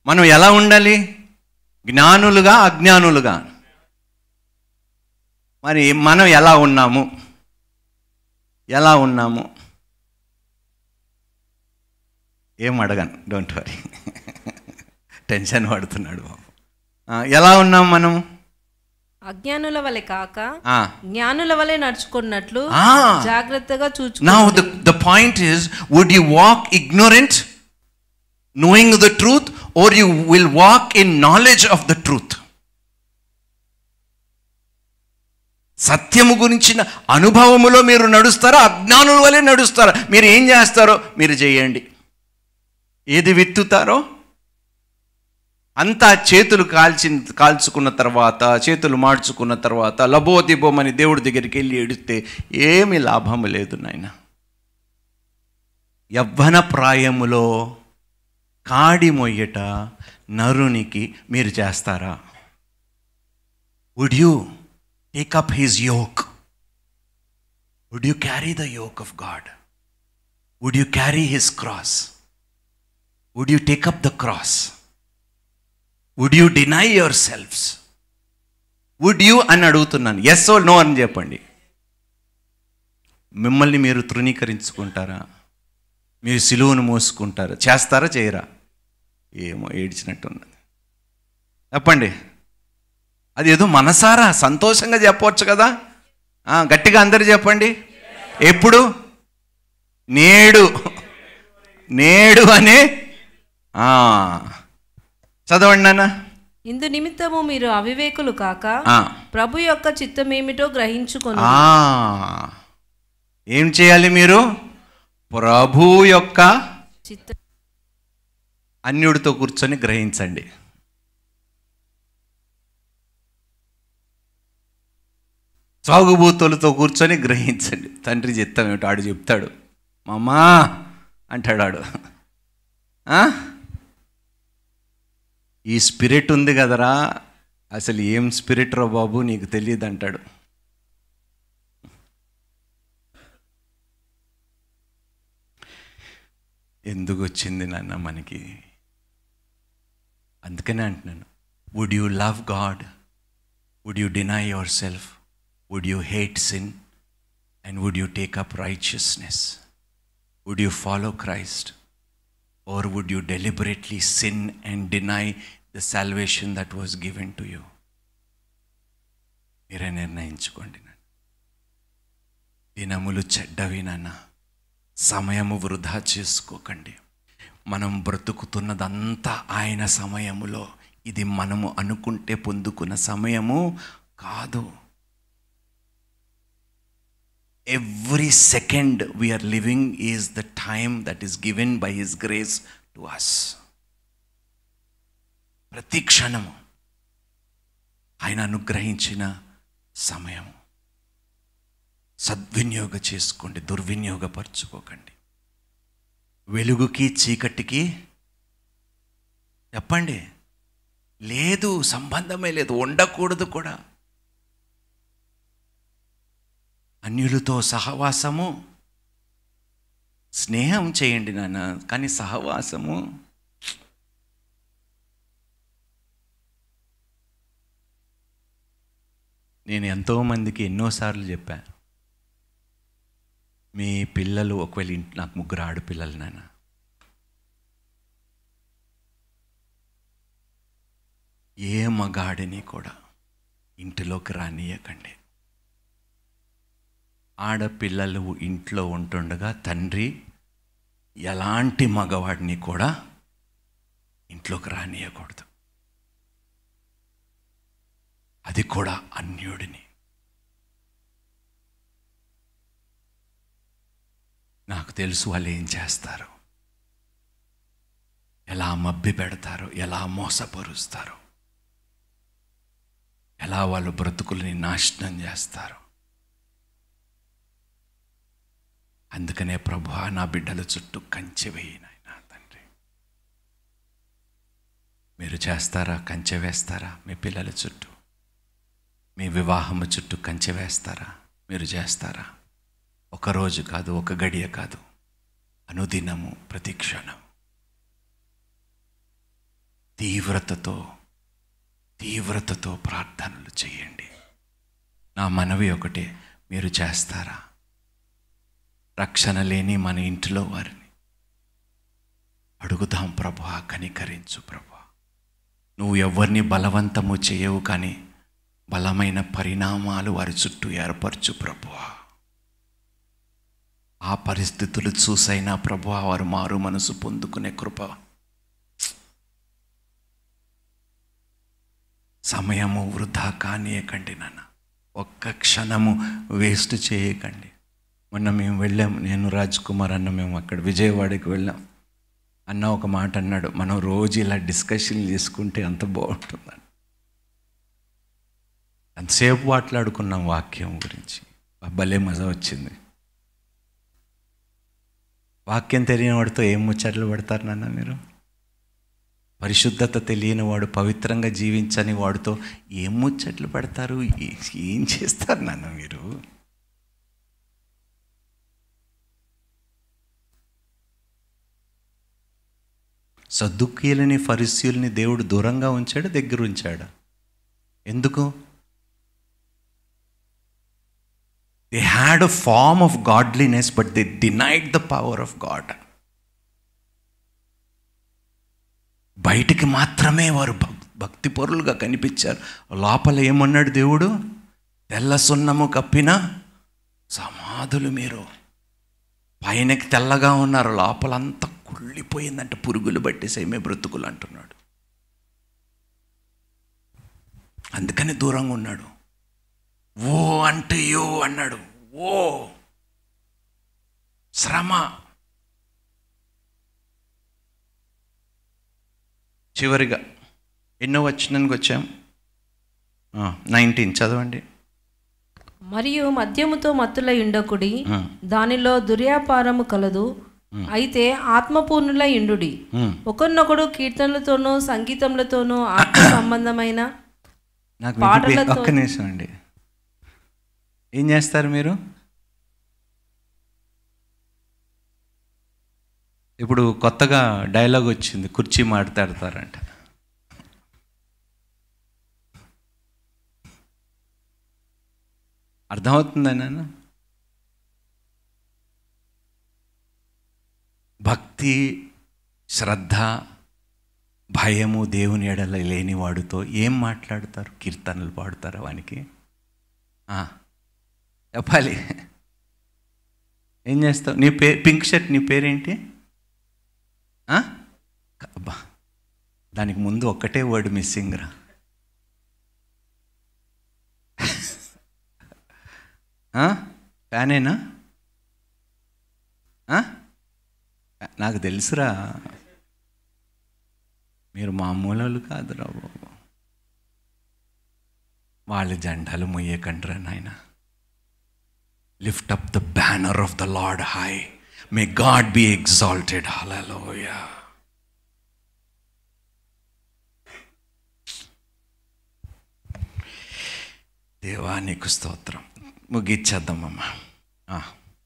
మనం ఎలా ఉండాలి జ్ఞానులుగా అజ్ఞానులుగా మరి మనం ఎలా ఉన్నాము ఎలా ఉన్నాము ఏం అడగను డోంట్ వరీ టెన్షన్ పడుతున్నాడు బాబు ఆ, ఎలా ఉన్నాం మనం అజ్ఞానుల వలె కాక ఆ. జ్ఞానుల వలె నడుచుకున్నట్లు ఆ. జాగ్రత్తగా చూచు Now, the, the point is would you walk ignorant, knowing the truth, or you will walk in knowledge of the truth? సత్యము గురించిన అనుభవములో మీరు నడుస్తారా అజ్ఞానుల వలె నడుస్తారా మీరు ఏం చేస్తారో మీరు చేయండి ఏది విత్తుతారో అంతా చేతులు కాల్చి కాల్చుకున్న తర్వాత చేతులు మార్చుకున్న తర్వాత లబోదిబోమని దేవుడి దగ్గరికి వెళ్ళి ఏడిస్తే ఏమి లాభం లేదు నాయన యవ్వన ప్రాయములో కాడి మొయ్యట నరునికి మీరు చేస్తారా would you take up his yoke would you carry the yoke of God would you carry his cross would you take up the cross would you deny yourselves would you అని అడుగుతున్నాను yes oh no అని చెప్పండి మిమ్మల్ని మీరు తృణీకరించుకుంటారా మీరు సిలువను మోసుకుంటారా చేస్తారా చేయరా ఏమో ఏడ్చినట్టున్నది చెప్పండి అది ఏదో మనసారా సంతోషంగా చెప్పవచ్చు కదా ఆ, గట్టిగా అందరు చెప్పండి ఎప్పుడు నేడు నేడు అనే ఆ, చదవండి నాన్న ఇందు నిమిత్తము మీరు అవివేకులు కాక ఆ. ప్రభు యొక్క చిత్తమేమిటో గ్రహించుకొని ఆ, ఏం చేయాలి మీరు ప్రభు యొక్క చిత్త అన్యుడితో కూర్చొని గ్రహించండి సాగుబూతులతో కూర్చొని గ్రహించండి తండ్రి చిత్తం ఏమిటో ఆడు చెప్తాడు మామా అంటాడు ఆడు ఆ? ఈ స్పిరిట్ ఉంది కదరా అసలు ఏం స్పిరిట్ రా బాబు నీకు తెలియదు అంటాడు ఎందుకు వచ్చింది నాన్న మనకి అందుకనే అంటున్నాను would you love God would you deny yourself would you hate sin and would you take up righteousness would you follow Christ or would you deliberately sin and deny the salvation that was given to you మీరే నిర్ణయించుకోండి నాన్న దినములు చెడ్డవి నాన్న సమయము వృధా చేసుకోకండి మనం బ్రతుకుతున్నదంతా ఆయన సమయములో ఇది మనము అనుకుంటే పొందుకున్న సమయము కాదు every second we're living is the time that is given by his grace to us ప్రతి క్షణము ఆయన అనుగ్రహించిన సమయము సద్వినియోగ చేసుకోండి దుర్వినియోగపరచుకోకండి వెలుగుకి చీకటికి చెప్పండి లేదు సంబంధమే లేదు ఉండకూడదు కూడా అన్యులతో సహవాసము స్నేహం చేయండి నాన్న కానీ సహవాసము నేను ఎంతోమందికి ఎన్నోసార్లు చెప్పా మీ పిల్లలు ఒకవేళ ఇంటి నాకు ముగ్గురు ఆడపిల్లలు నాన్న ఏ మగాడిని కూడా ఇంటిలోకి రానియకండి ఆడపిల్లలు ఇంట్లో ఉంటుండగా తండ్రి ఎలాంటి మగవాడిని కూడా ఇంట్లోకి రానియకూడదు అది కూడా అన్యుడిని నాకు తెలుసు వాళ్ళు ఏం చేస్తారు ఎలా మబ్బి పెడతారో ఎలా మోసపరుస్తారో ఎలా వాళ్ళు బ్రతుకుల్ని నాశనం చేస్తారు అందుకనే ప్రభు నా బిడ్డల చుట్టూ కంచె వేయి నాయనా తండ్రి మీరు చేస్తారా కంచె వేస్తారా మీ పిల్లల చుట్టూ మీ వివాహము చుట్టూ కంచె వేస్తారా మీరు చేస్తారా ఒక రోజు కాదు ఒక గడియ కాదు అనుదినము ప్రతి క్షణం తీవ్రతతో తీవ్రతతో ప్రార్థనలు చేయండి నా మనవి ఒకటే మీరు చేస్తారా రక్షణ లేని మన ఇంటిలో వారిని అడుగుదాం ప్రభా కనికరించు ప్రభా నువ్వు ఎవరిని బలవంతము చేయవు కానీ బలమైన పరిణామాలు వారి చుట్టూ ఏర్పరచు ప్రభువా ఆ పరిస్థితులు చూసైనా ప్రభువా వారు మారు మనసు పొందుకునే కృప సమయము వృధా కానీయకండి నాన్న ఒక్క క్షణము వేస్ట్ చేయకండి మొన్న మేము వెళ్ళాం నేను రాజ్ కుమార్ అన్న మేము అక్కడ విజయవాడకి వెళ్ళాం అన్న ఒక మాట అన్నాడు మనం రోజు ఇలా డిస్కషన్ చేసుకుంటే అంత బాగుంటుందని అంతసేపు మాట్లాడుకున్నాం వాక్యం గురించి భలే మజా వచ్చింది వాక్యం తెలియని వాడితో ఏం ముచ్చట్లు పడతారు నాన్న మీరు పరిశుద్ధత తెలియని వాడు పవిత్రంగా జీవించని వాడితో ఏం ముచ్చట్లు పడతారు ఏ- ఏం చేస్తారు నాన్న మీరు సద్దుకీలని ఫరిస్యుల్ని దేవుడు దూరంగా ఉంచాడు దగ్గర ఉంచాడు ఎందుకు they had a form of godliness but they denied the power of God బయటికి మాత్రమే వారు భక్ భక్తి పరులుగా కనిపించారు లోపల ఏమన్నాడు దేవుడు తెల్ల సున్నము కప్పిన సమాధులు మీరు పైనకి తెల్లగా ఉన్నారు లోపలంతా కుళ్ళిపోయిందంటే పురుగులు పట్టేసాయి మే బ్రతుకులు అంటున్నాడు అందుకని దూరంగా ఉన్నాడు ఓ అంటే యో అన్నాడు ఓ శ్రమ చివరిగా ఎన్నో వచ్చినానికి వచ్చాం నైన్టీన్ చదవండి మరియు మద్యముతో మత్తులై ఉండకుడి ఆ, దానిలో దుర్యాపారము కలదు అయితే ఆత్మపూర్ణులై ఇండుడి ఉమ్. ఒకరినొకడు కీర్తనలతోనూ సంగీతములతోనూ ఆత్మ సంబంధమైన నాకు మీకు పాటలతో- ఒక్క నిమిషం అండి ఏం చేస్తారు మీరు ఇప్పుడు కొత్తగా డైలాగ్ వచ్చింది కుర్చీ మాట్లాడతారంట అర్థమవుతుందా నాన్న భక్తి శ్రద్ధ భయము దేవుని ఎడల లేని వాడితో ఏం మాట్లాడతారు కీర్తనలు పాడుతారా వానికి ఆ, చెప్పాలి ఏం చేస్తావు నీ పే పింక్ షర్ట్ నీ పేరేంటి ఆ? అబ్బా దానికి ముందు ఒక్కటే వర్డ్ మిస్సింగ్ రా ఆ? ఫ్యానేనా ఆ? నాకు తెలుసురా మీరు మామూలు వాళ్ళు కాదురా బాబు వాళ్ళ జెండాలు మొయ్యకండ్రా నాయన lift up the banner of the Lord high may God be exalted హలలోయ దేవా నీకు స్తోత్రం ముగిచ్చేద్దామమ్మా ఆ.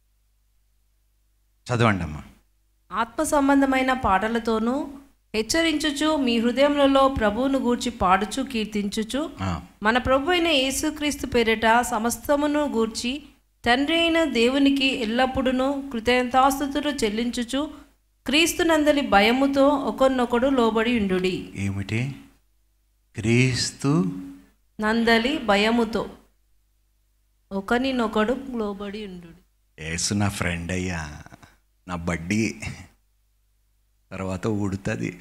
చదవండి అమ్మా ఆత్మ సంబంధమైన పాటలతోనూ హెచ్చరించుచు మీ హృదయములలో ప్రభువును గూర్చి పాడుచు కీర్తించుచు ఆ. మన ప్రభు అయిన యేసుక్రీస్తు పేరిట సమస్తమును గూర్చి తండ్రి అయిన దేవునికి ఎల్లప్పుడూ కృతజ్ఞతాస్తుతులు చెల్లించుచు క్రీస్తునందలి భయముతో ఒకరినొకడు లోబడి ఉండుడి ఏమిటి క్రీస్తు నందలి భయముతో ఒకరినొకడు లోబడి ఉండుడి యేసు నా ఫ్రెండ్ అయ్యా నా బడ్డీ తర్వాత ఊడుతుంది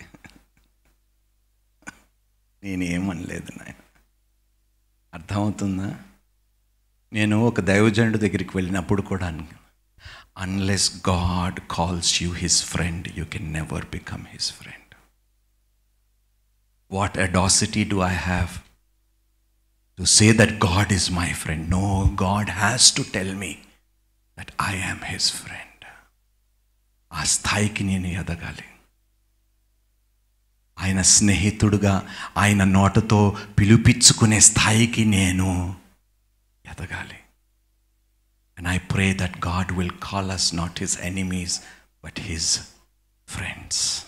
నేనేమనలేదు నాయన అర్థమవుతుందా నేను ఒక దైవజనుడి దగ్గరికి వెళ్ళినప్పుడు కూడా unless God calls you his friend you can never become his friend what audacity do I have to say that God is my friend no God has to tell me that I am his friend ఆ స్థాయికి నేను ఎదగాలి ఆయన స్నేహితుడుగా ఆయన నోటతో పిలిపించుకునే స్థాయికి నేను ఎదగాలి and I pray that God will call us not his enemies but his friends